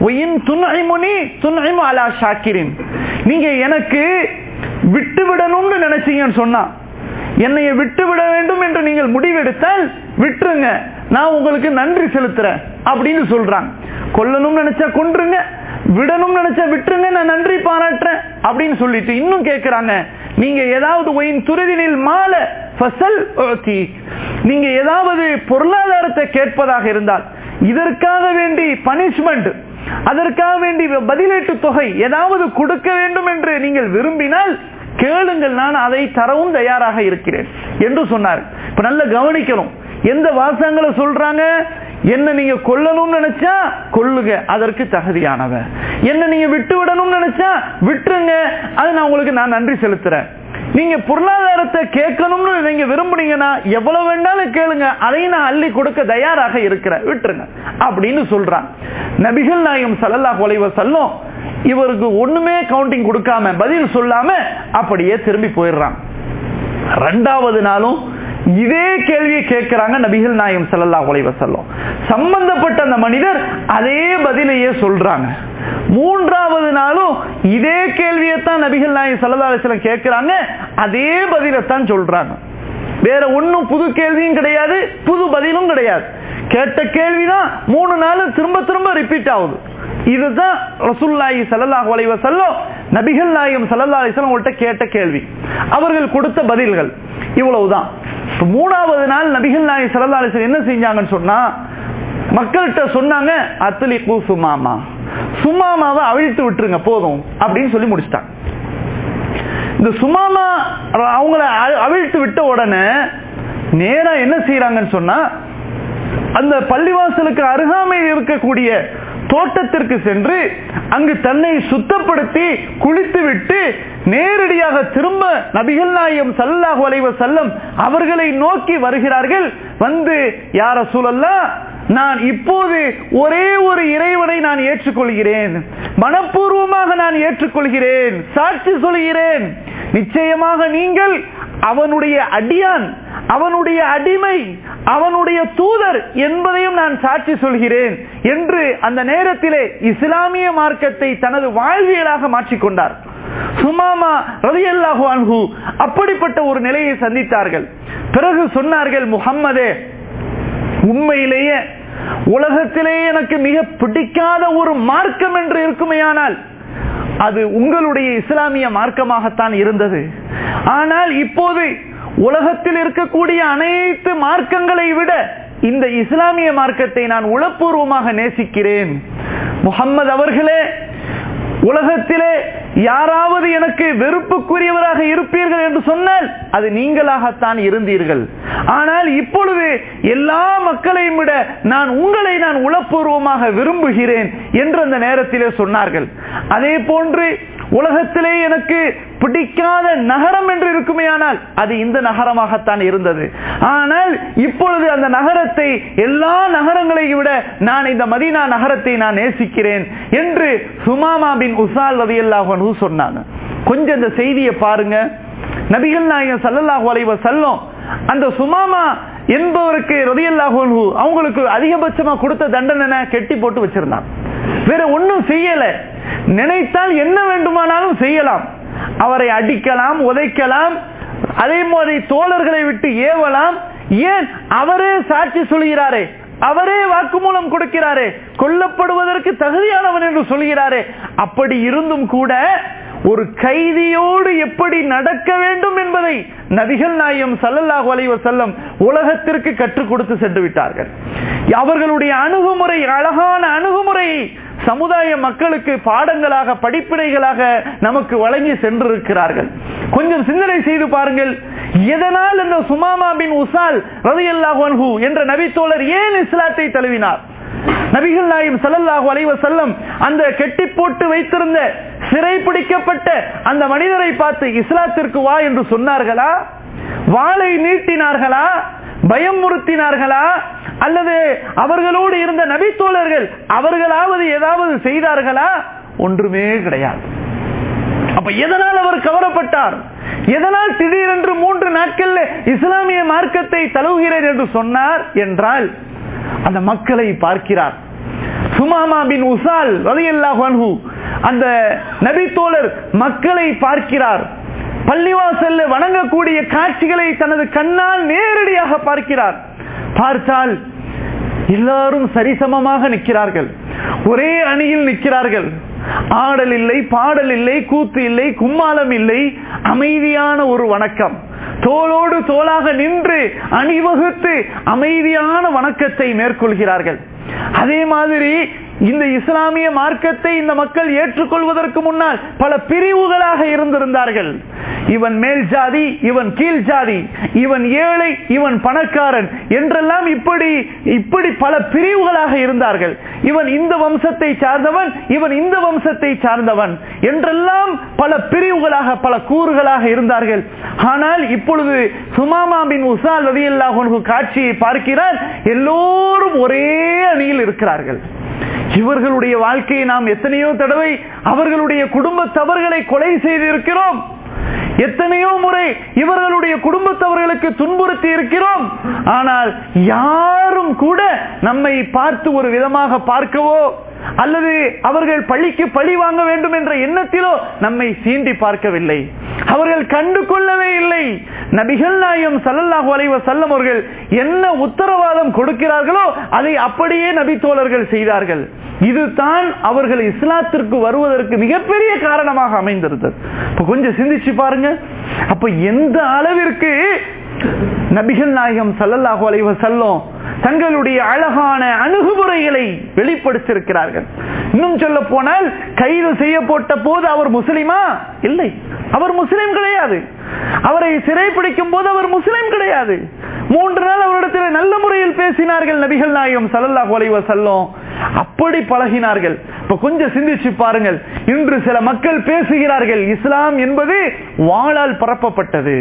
அலா ஷாக்கிரின் நீங்க எனக்கு விட்டு விடணும்னு நினைச்சீங்கன்னு சொன்னா என்னைய விட்டு விட வேண்டும் என்று நீங்கள் முடிவெடுத்தால் விட்டுருங்க நான் உங்களுக்கு நன்றி செலுத்துறேன் அப்படின்னு சொல்றாங்க கொல்லணும்னு நினைச்சா கொன்றுங்க விடணும் நினைச்சா விட்டுருங்க நான் நன்றி பாராட்டுறேன் அப்படின்னு சொல்லிட்டு இன்னும் கேட்கிறாங்க நீங்க ஏதாவது ஒயின் துருதினில் மால ஃபசல் நீங்க ஏதாவது பொருளாதாரத்தை கேட்பதாக இருந்தால் இதற்காக வேண்டி பனிஷ்மெண்ட் அதற்காக வேண்டி பதிலீட்டு தொகை ஏதாவது கொடுக்க வேண்டும் என்று நீங்கள் விரும்பினால் கேளுங்கள் நான் அதை தரவும் தயாராக இருக்கிறேன் என்று சொன்னார் இப்ப நல்ல கவனிக்கணும் எந்த வாசகங்களை சொல்றாங்க என்ன நீங்க கொல்லணும்னு நினைச்சா கொல்லுங்க அதற்கு தகுதியானவ என்ன நீங்க விட்டு விடணும்னு நினைச்சா விட்டுருங்க அது நான் உங்களுக்கு நான் நன்றி செலுத்துறேன் நீங்க பொருளாதாரத்தை கேட்கணும்னு நீங்க விரும்புனீங்கன்னா எவ்வளவு வேண்டாலும் கேளுங்க அதையும் நான் அள்ளி கொடுக்க தயாராக இருக்கிறேன் விட்டுருங்க அப்படின்னு சொல்றான் நபிகள் நாயம் சல்லல்லா கொலைவ செல்லும் இவருக்கு ஒண்ணுமே கவுண்டிங் கொடுக்காம பதில் சொல்லாம அப்படியே திரும்பி போயிடுறான் ரெண்டாவது நாளும் இதே கேள்வியை கேட்கிறாங்க நபிகள் நாயம் சல்லல்லா உலைவ செல்லும் சம்பந்தப்பட்ட அந்த மனிதர் அதே பதிலையே சொல்றாங்க மூன்றாவது நாளும் இதே கேள்வியைத்தான் நபிகள் நாயம் சல்லல்லா அலிஸ்லாம் கேட்கிறாங்க அதே பதிலைத்தான் சொல்றாங்க வேற ஒன்னும் புது கேள்வியும் கிடையாது புது பதிலும் கிடையாது கேட்ட கேள்விதான் மூணு நாள் திரும்ப திரும்ப ரிப்பீட் ஆகுது இதுதான் ரசூல்லாயி சல்லாஹ் அலைவ செல்லம் நபிகள் நாயகம் சல்லா அலிஸ்லாம் உங்கள்கிட்ட கேட்ட கேள்வி அவர்கள் கொடுத்த பதில்கள் இவ்வளவுதான் மூணாவது நாள் நபிகள் நாயகி சல்லா அலிஸ்லாம் என்ன செஞ்சாங்கன்னு சொன்னா மக்கள்கிட்ட சொன்னாங்க அத்தலி பூ சுமாமா சுமாமாவை அவிழ்த்து விட்டுருங்க போதும் அப்படின்னு சொல்லி முடிச்சிட்டாங்க இந்த சுமாமா அவங்கள அவிழ்த்து விட்ட உடனே நேரா என்ன செய்யறாங்கன்னு சொன்னா அந்த பள்ளிவாசலுக்கு அருகாமையில் இருக்கக்கூடிய தோட்டத்திற்கு சென்று அங்கு தன்னை சுத்தப்படுத்தி குளித்து விட்டு நேரடியாக திரும்ப நபிகள் நாயம் சல்லாஹு அலைவ செல்லம் அவர்களை நோக்கி வருகிறார்கள் வந்து யார சூழல்லா நான் இப்போது ஒரே ஒரு இறைவனை நான் ஏற்றுக்கொள்கிறேன் மனப்பூர்வமாக நான் ஏற்றுக்கொள்கிறேன் சாட்சி சொல்கிறேன் நிச்சயமாக நீங்கள் அவனுடைய அடியான் அவனுடைய அடிமை அவனுடைய தூதர் என்பதையும் நான் சாட்சி சொல்கிறேன் என்று அந்த நேரத்திலே இஸ்லாமிய மார்க்கத்தை தனது வாழ்வியலாக மாற்றிக்கொண்டார் சுமாமா ரலியல்லாஹு அன்ஹு அப்படிப்பட்ட ஒரு நிலையை சந்தித்தார்கள் பிறகு சொன்னார்கள் முகம்மதே உண்மையிலேயே உலகத்திலே எனக்கு மிக பிடிக்காத ஒரு மார்க்கம் என்று இருக்குமேயானால் அது உங்களுடைய இஸ்லாமிய மார்க்கமாகத்தான் இருந்தது ஆனால் இப்போது உலகத்தில் இருக்கக்கூடிய அனைத்து மார்க்கங்களை விட இந்த இஸ்லாமிய மார்க்கத்தை நான் உளப்பூர்வமாக நேசிக்கிறேன் முகம்மது அவர்களே உலகத்திலே யாராவது எனக்கு வெறுப்புக்குரியவராக இருப்பீர்கள் என்று சொன்னால் அது நீங்களாகத்தான் இருந்தீர்கள் ஆனால் இப்பொழுது எல்லா மக்களையும் விட நான் உங்களை நான் உளப்பூர்வமாக விரும்புகிறேன் என்று அந்த நேரத்திலே சொன்னார்கள் அதே போன்று உலகத்திலே எனக்கு பிடிக்காத நகரம் என்று இருக்குமேயானால் அது இந்த நகரமாகத்தான் இருந்தது ஆனால் இப்பொழுது அந்த நகரத்தை எல்லா நகரங்களையும் விட நான் இந்த மதீனா நகரத்தை நான் நேசிக்கிறேன் என்று சுமாமா பின் உசால் ரதி அல்லாஹு சொன்னாங்க கொஞ்சம் இந்த செய்தியை பாருங்க நபிகள் நாயகம் சல்லல்லாஹு அலைவ செல்லும் அந்த சுமாமா என்பவருக்கு ரதியல்லாஹு அவங்களுக்கு அதிகபட்சமா கொடுத்த தண்டனை கெட்டி போட்டு வச்சிருந்தான் வேற ஒன்னும் செய்யல நினைத்தால் என்ன வேண்டுமானாலும் செய்யலாம் அவரை அடிக்கலாம் உதைக்கலாம் அதே மாதிரி தோழர்களை விட்டு ஏவலாம் ஏன் அவரே சாட்சி சொல்கிறாரே அவரே வாக்குமூலம் கொடுக்கிறாரே கொல்லப்படுவதற்கு தகுதியானவன் என்று சொல்கிறாரே அப்படி இருந்தும் கூட ஒரு கைதியோடு எப்படி நடக்க வேண்டும் என்பதை நபிகள் நாயம் சல்லல்லாஹு அலைவ செல்லம் உலகத்திற்கு கற்றுக் கொடுத்து சென்று விட்டார்கள் அவர்களுடைய அணுகுமுறை அழகான அணுகுமுறையை சமுதாய மக்களுக்கு பாடங்களாக படிப்பினைகளாக நமக்கு வழங்கி சென்றிருக்கிறார்கள் கொஞ்சம் சிந்தனை செய்து பாருங்கள் எதனால் இந்த சுமாமா பின் உசால் ரவி அல்லாஹு என்ற நபித்தோழர் ஏன் இஸ்லாத்தை தழுவினார் நபிகள் நாயம் சல்லல்லாஹு அலைவ செல்லம் அந்த கெட்டி போட்டு வைத்திருந்த சிறை பிடிக்கப்பட்ட அந்த மனிதரை பார்த்து இஸ்லாத்திற்கு வா என்று சொன்னார்களா வாளை நீட்டினார்களா பயமுறுத்தினார்களா அல்லது அவர்களோடு இருந்த நபித்தோழர்கள் அவர்களாவது ஏதாவது செய்தார்களா ஒன்றுமே கிடையாது அப்ப எதனால் அவர் கவரப்பட்டார் எதனால் திடீரென்று மூன்று நாட்கள்ல இஸ்லாமிய மார்க்கத்தை தழுவுகிறேன் என்று சொன்னார் என்றால் அந்த மக்களை பார்க்கிறார் சுமாமா பின் உசால் ரதியல்லாஹு அந்த நபித்தோழர் மக்களை பார்க்கிறார் பள்ளிவாசல்ல வணங்கக்கூடிய காட்சிகளை தனது கண்ணால் நேரடியாக பார்க்கிறார் பார்த்தால் எல்லாரும் சரிசமமாக நிற்கிறார்கள் ஒரே அணியில் நிற்கிறார்கள் ஆடல் இல்லை பாடல் இல்லை கூத்து இல்லை கும்மாலம் இல்லை அமைதியான ஒரு வணக்கம் தோளோடு தோளாக நின்று அணிவகுத்து அமைதியான வணக்கத்தை மேற்கொள்கிறார்கள் அதே மாதிரி இந்த இஸ்லாமிய மார்க்கத்தை இந்த மக்கள் ஏற்றுக்கொள்வதற்கு முன்னால் பல பிரிவுகளாக இருந்திருந்தார்கள் இவன் மேல் ஜாதி இவன் கீழ் ஜாதி இவன் ஏழை இவன் பணக்காரன் என்றெல்லாம் இப்படி இப்படி பல பிரிவுகளாக இருந்தார்கள் இவன் இந்த வம்சத்தை சார்ந்தவன் இவன் இந்த வம்சத்தை சார்ந்தவன் என்றெல்லாம் பல பிரிவுகளாக பல கூறுகளாக இருந்தார்கள் ஆனால் இப்பொழுது சுமாமா பின் உசால் ரதியல்லாஹு காட்சியை பார்க்கிறார் எல்லோரும் ஒரே அணியில் இருக்கிறார்கள் இவர்களுடைய வாழ்க்கையை நாம் எத்தனையோ தடவை அவர்களுடைய குடும்ப தவறுகளை கொலை செய்திருக்கிறோம் எத்தனையோ முறை இவர்களுடைய குடும்பத்தவர்களுக்கு துன்புறுத்தி இருக்கிறோம் ஆனால் யாரும் கூட நம்மை பார்த்து ஒரு விதமாக பார்க்கவோ அல்லது அவர்கள் பழிக்கு பழி வாங்க வேண்டும் என்ற எண்ணத்திலோ நம்மை சீண்டி பார்க்கவில்லை அவர்கள் கண்டு கொள்ளவே இல்லை நபிகள் நாயம் சல்லல்லாஹு அலைவ செல்லம் அவர்கள் என்ன உத்தரவாதம் கொடுக்கிறார்களோ அதை அப்படியே நபி தோழர்கள் செய்தார்கள் இதுதான் அவர்கள் இஸ்லாத்திற்கு வருவதற்கு மிகப்பெரிய காரணமாக அமைந்திருந்தது இப்ப கொஞ்சம் சிந்திச்சு பாருங்க அப்ப எந்த அளவிற்கு நபிகள் நாயகம் சல்லல்லாஹு அலைவ செல்லும் தங்களுடைய அழகான அணுகுமுறைகளை வெளிப்படுத்தியிருக்கிறார்கள் இன்னும் சொல்ல போனால் கைது செய்யப்பட்ட போது அவர் முஸ்லிமா இல்லை அவர் முஸ்லிம் கிடையாது அவரை சிறைப்பிடிக்கும் போது அவர் முஸ்லிம் கிடையாது மூன்று நாள் அவரிடத்தில் நல்ல முறையில் பேசினார்கள் நபிகள் நாயகம் சல்லல்லாஹு அலைவ செல்லும் அப்படி பழகினார்கள் இப்ப கொஞ்சம் சிந்திச்சு பாருங்கள் இன்று சில மக்கள் பேசுகிறார்கள் இஸ்லாம் என்பது வாழால் பரப்பப்பட்டது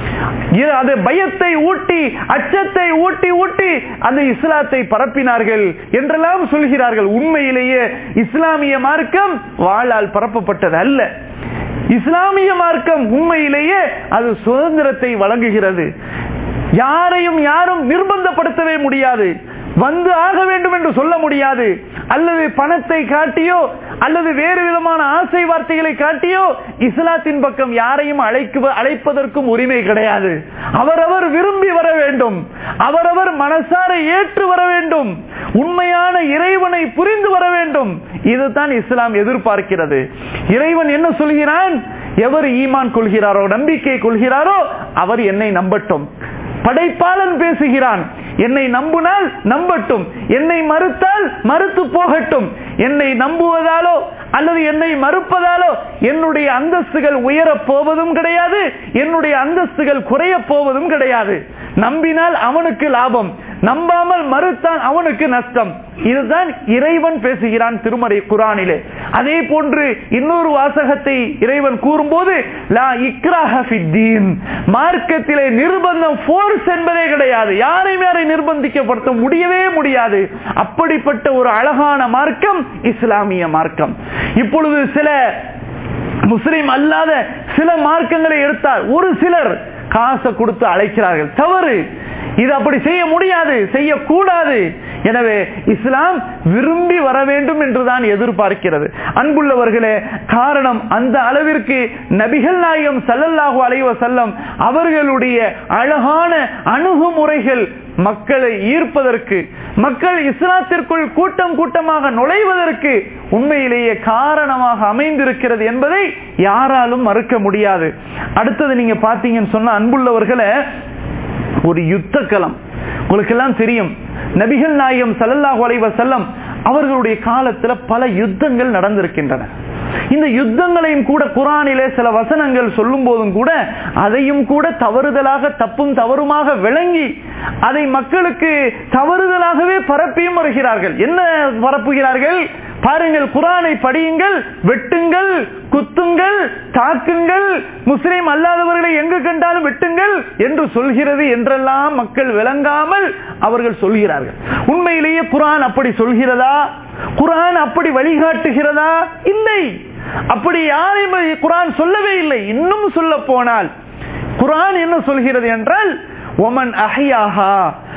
அது பயத்தை ஊட்டி அச்சத்தை ஊட்டி ஊட்டி அந்த இஸ்லாத்தை பரப்பினார்கள் என்றெல்லாம் சொல்கிறார்கள் உண்மையிலேயே இஸ்லாமிய மார்க்கம் வாழால் பரப்பப்பட்டது அல்ல இஸ்லாமிய மார்க்கம் உண்மையிலேயே அது சுதந்திரத்தை வழங்குகிறது யாரையும் யாரும் நிர்பந்தப்படுத்தவே முடியாது வந்து ஆக வேண்டும் என்று சொல்ல முடியாது அல்லது பணத்தை காட்டியோ அல்லது வேறு விதமான ஆசை வார்த்தைகளை காட்டியோ இஸ்லாத்தின் பக்கம் யாரையும் அழைக்க அழைப்பதற்கும் உரிமை கிடையாது அவரவர் விரும்பி வர வேண்டும் அவரவர் மனசார ஏற்று வர வேண்டும் உண்மையான இறைவனை புரிந்து வர வேண்டும் இதுதான் இஸ்லாம் எதிர்பார்க்கிறது இறைவன் என்ன சொல்கிறான் எவர் ஈமான் கொள்கிறாரோ நம்பிக்கை கொள்கிறாரோ அவர் என்னை நம்பட்டும் படைப்பாளன் பேசுகிறான் என்னை நம்பினால் நம்பட்டும் என்னை மறுத்தால் மறுத்து போகட்டும் என்னை நம்புவதாலோ அல்லது என்னை மறுப்பதாலோ என்னுடைய அந்தஸ்துகள் உயரப் போவதும் கிடையாது என்னுடைய அந்தஸ்துகள் குறைய போவதும் கிடையாது நம்பினால் அவனுக்கு லாபம் நம்பாமல் மறுத்தான் அவனுக்கு நஷ்டம் இதுதான் இறைவன் பேசுகிறான் திருமறை குரானிலே அதே போன்று இன்னொரு வாசகத்தை இறைவன் கூறும்போது லா இக்ராஹ ஃபித்தீன் மார்க்கத்திலே நிர்பந்தம் போர்ஸ் என்பதே கிடையாது யாரையும் யாரை நிர்பந்திக்கப்படுத்த முடியவே முடியாது அப்படிப்பட்ட ஒரு அழகான மார்க்கம் இஸ்லாமிய மார்க்கம் இப்பொழுது சில முஸ்லிம் அல்லாத சில மார்க்கங்களை எடுத்தால் ஒரு சிலர் காசை கொடுத்து அழைக்கிறார்கள் தவறு இது அப்படி செய்ய முடியாது செய்யக்கூடாது எனவே இஸ்லாம் விரும்பி வர வேண்டும் என்றுதான் எதிர்பார்க்கிறது அன்புள்ளவர்களே காரணம் அந்த அளவிற்கு நபிகள் நாயகம் சல்லல்லாஹு அலைவ செல்லம் அவர்களுடைய அழகான அணுகுமுறைகள் மக்களை ஈர்ப்பதற்கு மக்கள் இஸ்லாத்திற்குள் கூட்டம் கூட்டமாக நுழைவதற்கு உண்மையிலேயே காரணமாக அமைந்திருக்கிறது என்பதை யாராலும் மறுக்க முடியாது அடுத்தது நீங்க பாத்தீங்கன்னு சொன்ன அன்புள்ளவர்களை ஒரு யுத்த களம் உங்களுக்கு எல்லாம் தெரியும் நபிகள் நாயகம் சல்லல்லாஹு அலைவ செல்லம் அவர்களுடைய காலத்துல பல யுத்தங்கள் நடந்திருக்கின்றன இந்த யுத்தங்களையும் கூட குரானிலே சில வசனங்கள் சொல்லும் போதும் கூட அதையும் கூட தவறுதலாக தப்பும் தவறுமாக விளங்கி அதை மக்களுக்கு தவறுதலாகவே பரப்பியும் வருகிறார்கள் என்ன பரப்புகிறார்கள் பாருங்கள் குரானை படியுங்கள் வெட்டுங்கள் குத்துங்கள் தாக்குங்கள் முஸ்லிம் அல்லாதவர்களை எங்கு கண்டாலும் வெட்டுங்கள் என்று சொல்கிறது என்றெல்லாம் மக்கள் விளங்காமல் அவர்கள் சொல்கிறார்கள் உண்மையிலேயே குரான் அப்படி சொல்கிறதா குரான் அப்படி வழிகாட்டுகிறதா இல்லை அப்படி யாரையும் குரான் சொல்லவே இல்லை இன்னும் சொல்ல போனால் குரான் என்ன சொல்கிறது என்றால் ஒமன் அஹியாஹா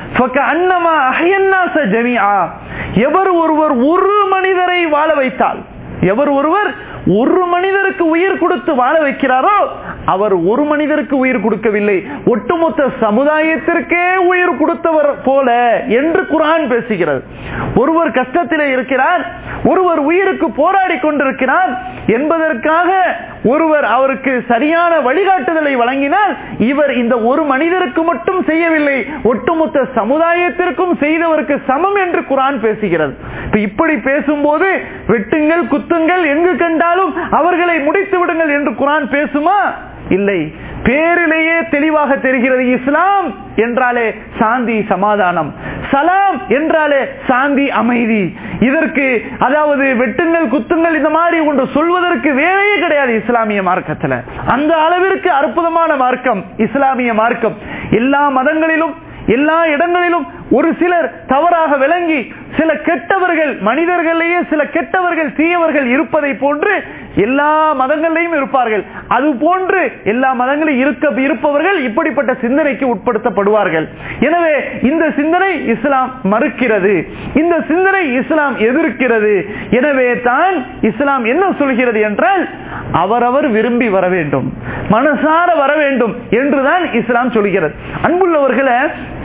அன்னமா அஹியன்னாச ஜமியா எவர் ஒருவர் ஒரு மனிதரை வாழ வைத்தால் எவர் ஒருவர் ஒரு மனிதருக்கு உயிர் கொடுத்து வாழ வைக்கிறாரோ அவர் ஒரு மனிதருக்கு உயிர் கொடுக்கவில்லை ஒட்டுமொத்த சமுதாயத்திற்கே உயிர் கொடுத்தவர் போல என்று குரான் பேசுகிறது ஒருவர் கஷ்டத்திலே இருக்கிறார் ஒருவர் உயிருக்கு போராடி கொண்டிருக்கிறார் என்பதற்காக ஒருவர் அவருக்கு சரியான வழிகாட்டுதலை வழங்கினால் இவர் இந்த ஒரு மனிதருக்கு மட்டும் செய்யவில்லை ஒட்டுமொத்த சமுதாயத்திற்கும் செய்தவருக்கு சமம் என்று குரான் பேசுகிறது இப்படி பேசும்போது வெட்டுங்கள் குத்துங்கள் எங்கு கண்டாலும் அவர்களை முடித்து விடுங்கள் என்று குரான் பேசுமா இல்லை பேரிலேயே தெளிவாக தெரிகிறது இஸ்லாம் என்றாலே சாந்தி சமாதானம் சலாம் என்றாலே சாந்தி அமைதி இதற்கு அதாவது வெட்டுங்கள் குத்துங்கள் இந்த மாதிரி ஒன்று சொல்வதற்கு வேலையே கிடையாது இஸ்லாமிய மார்க்கத்தில் அந்த அளவிற்கு அற்புதமான மார்க்கம் இஸ்லாமிய மார்க்கம் எல்லா மதங்களிலும் எல்லா இடங்களிலும் ஒரு சிலர் தவறாக விளங்கி சில கெட்டவர்கள் மனிதர்களையே சில கெட்டவர்கள் தீயவர்கள் இருப்பதை போன்று எல்லா மதங்களிலையும் இருப்பார்கள் அது போன்று எல்லா மதங்களிலும் இருக்க இருப்பவர்கள் இப்படிப்பட்ட சிந்தனைக்கு உட்படுத்தப்படுவார்கள் எனவே இந்த சிந்தனை இஸ்லாம் மறுக்கிறது இந்த சிந்தனை இஸ்லாம் எதிர்க்கிறது எனவே தான் இஸ்லாம் என்ன சொல்கிறது என்றால் அவரவர் விரும்பி வர வேண்டும் மனசார வர வேண்டும் என்றுதான் இஸ்லாம் சொல்கிறது அன்புள்ளவர்களை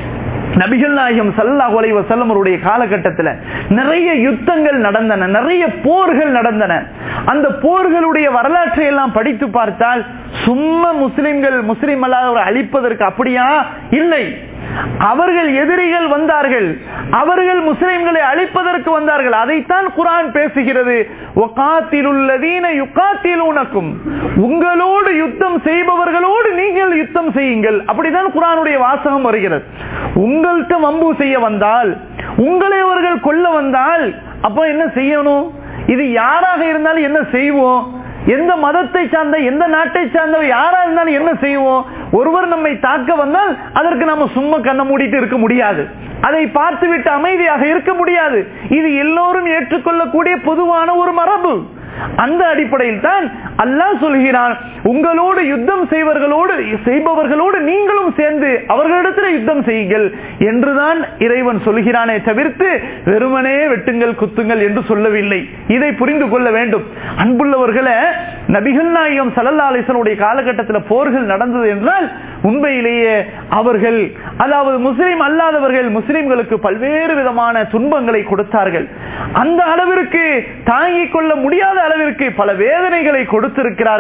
நபிகள் நாயகம் சல்லாஹ் அலைவ செல்லமருடைய காலகட்டத்தில் நிறைய யுத்தங்கள் நடந்தன நிறைய போர்கள் நடந்தன அந்த போர்களுடைய வரலாற்றை எல்லாம் படித்து பார்த்தால் சும்மா முஸ்லிம்கள் முஸ்லிம் அல்லாதவரை அழிப்பதற்கு அப்படியா இல்லை அவர்கள் எதிரிகள் வந்தார்கள் அவர்கள் முஸ்லிம்களை அழிப்பதற்கு வந்தார்கள் அதைத்தான் குரான் பேசுகிறது யுக்காத்திலுனக்கும் உங்களோடு யுத்தம் செய்பவர்களோடு நீங்கள் யுத்தம் செய்யுங்கள் அப்படிதான் குரானுடைய வாசகம் வருகிறது உங்கள்கிட்ட வம்பு செய்ய வந்தால் உங்களை அவர்கள் கொல்ல வந்தால் அப்ப என்ன செய்யணும் இது யாராக இருந்தாலும் என்ன செய்வோம் எந்த மதத்தை சார்ந்த எந்த நாட்டை சார்ந்தவர் யாரா இருந்தாலும் என்ன செய்வோம் ஒருவர் நம்மை தாக்க வந்தால் அதற்கு நம்ம சும்மா கண்ணை மூடிட்டு இருக்க முடியாது அதை பார்த்துவிட்டு அமைதியாக இருக்க முடியாது இது எல்லோரும் ஏற்றுக்கொள்ளக்கூடிய பொதுவான ஒரு மரபு அந்த அடிப்படையில் தான் அல்லாஹ் சொல்கிறான் உங்களோடு யுத்தம் செய்வர்களோடு செய்பவர்களோடு நீங்களும் சேர்ந்து அவர்களிடத்தில் யுத்தம் செய்யுங்கள் என்றுதான் இறைவன் சொல்கிறானே தவிர்த்து வெறுமனே வெட்டுங்கள் குத்துங்கள் என்று சொல்லவில்லை இதை புரிந்து கொள்ள வேண்டும் அன்புள்ளவர்களை நபிகள் நாயகம் சல்லல்லா அலிசனுடைய காலகட்டத்தில் போர்கள் நடந்தது என்றால் உண்மையிலேயே அவர்கள் அதாவது முஸ்லிம் அல்லாதவர்கள் முஸ்லிம்களுக்கு பல்வேறு விதமான துன்பங்களை கொடுத்தார்கள் அந்த அளவிற்கு தாங்கிக் கொள்ள முடியாத அளவிற்கு பல வேதனைகளை கொடுத்திருக்கிறார்கள்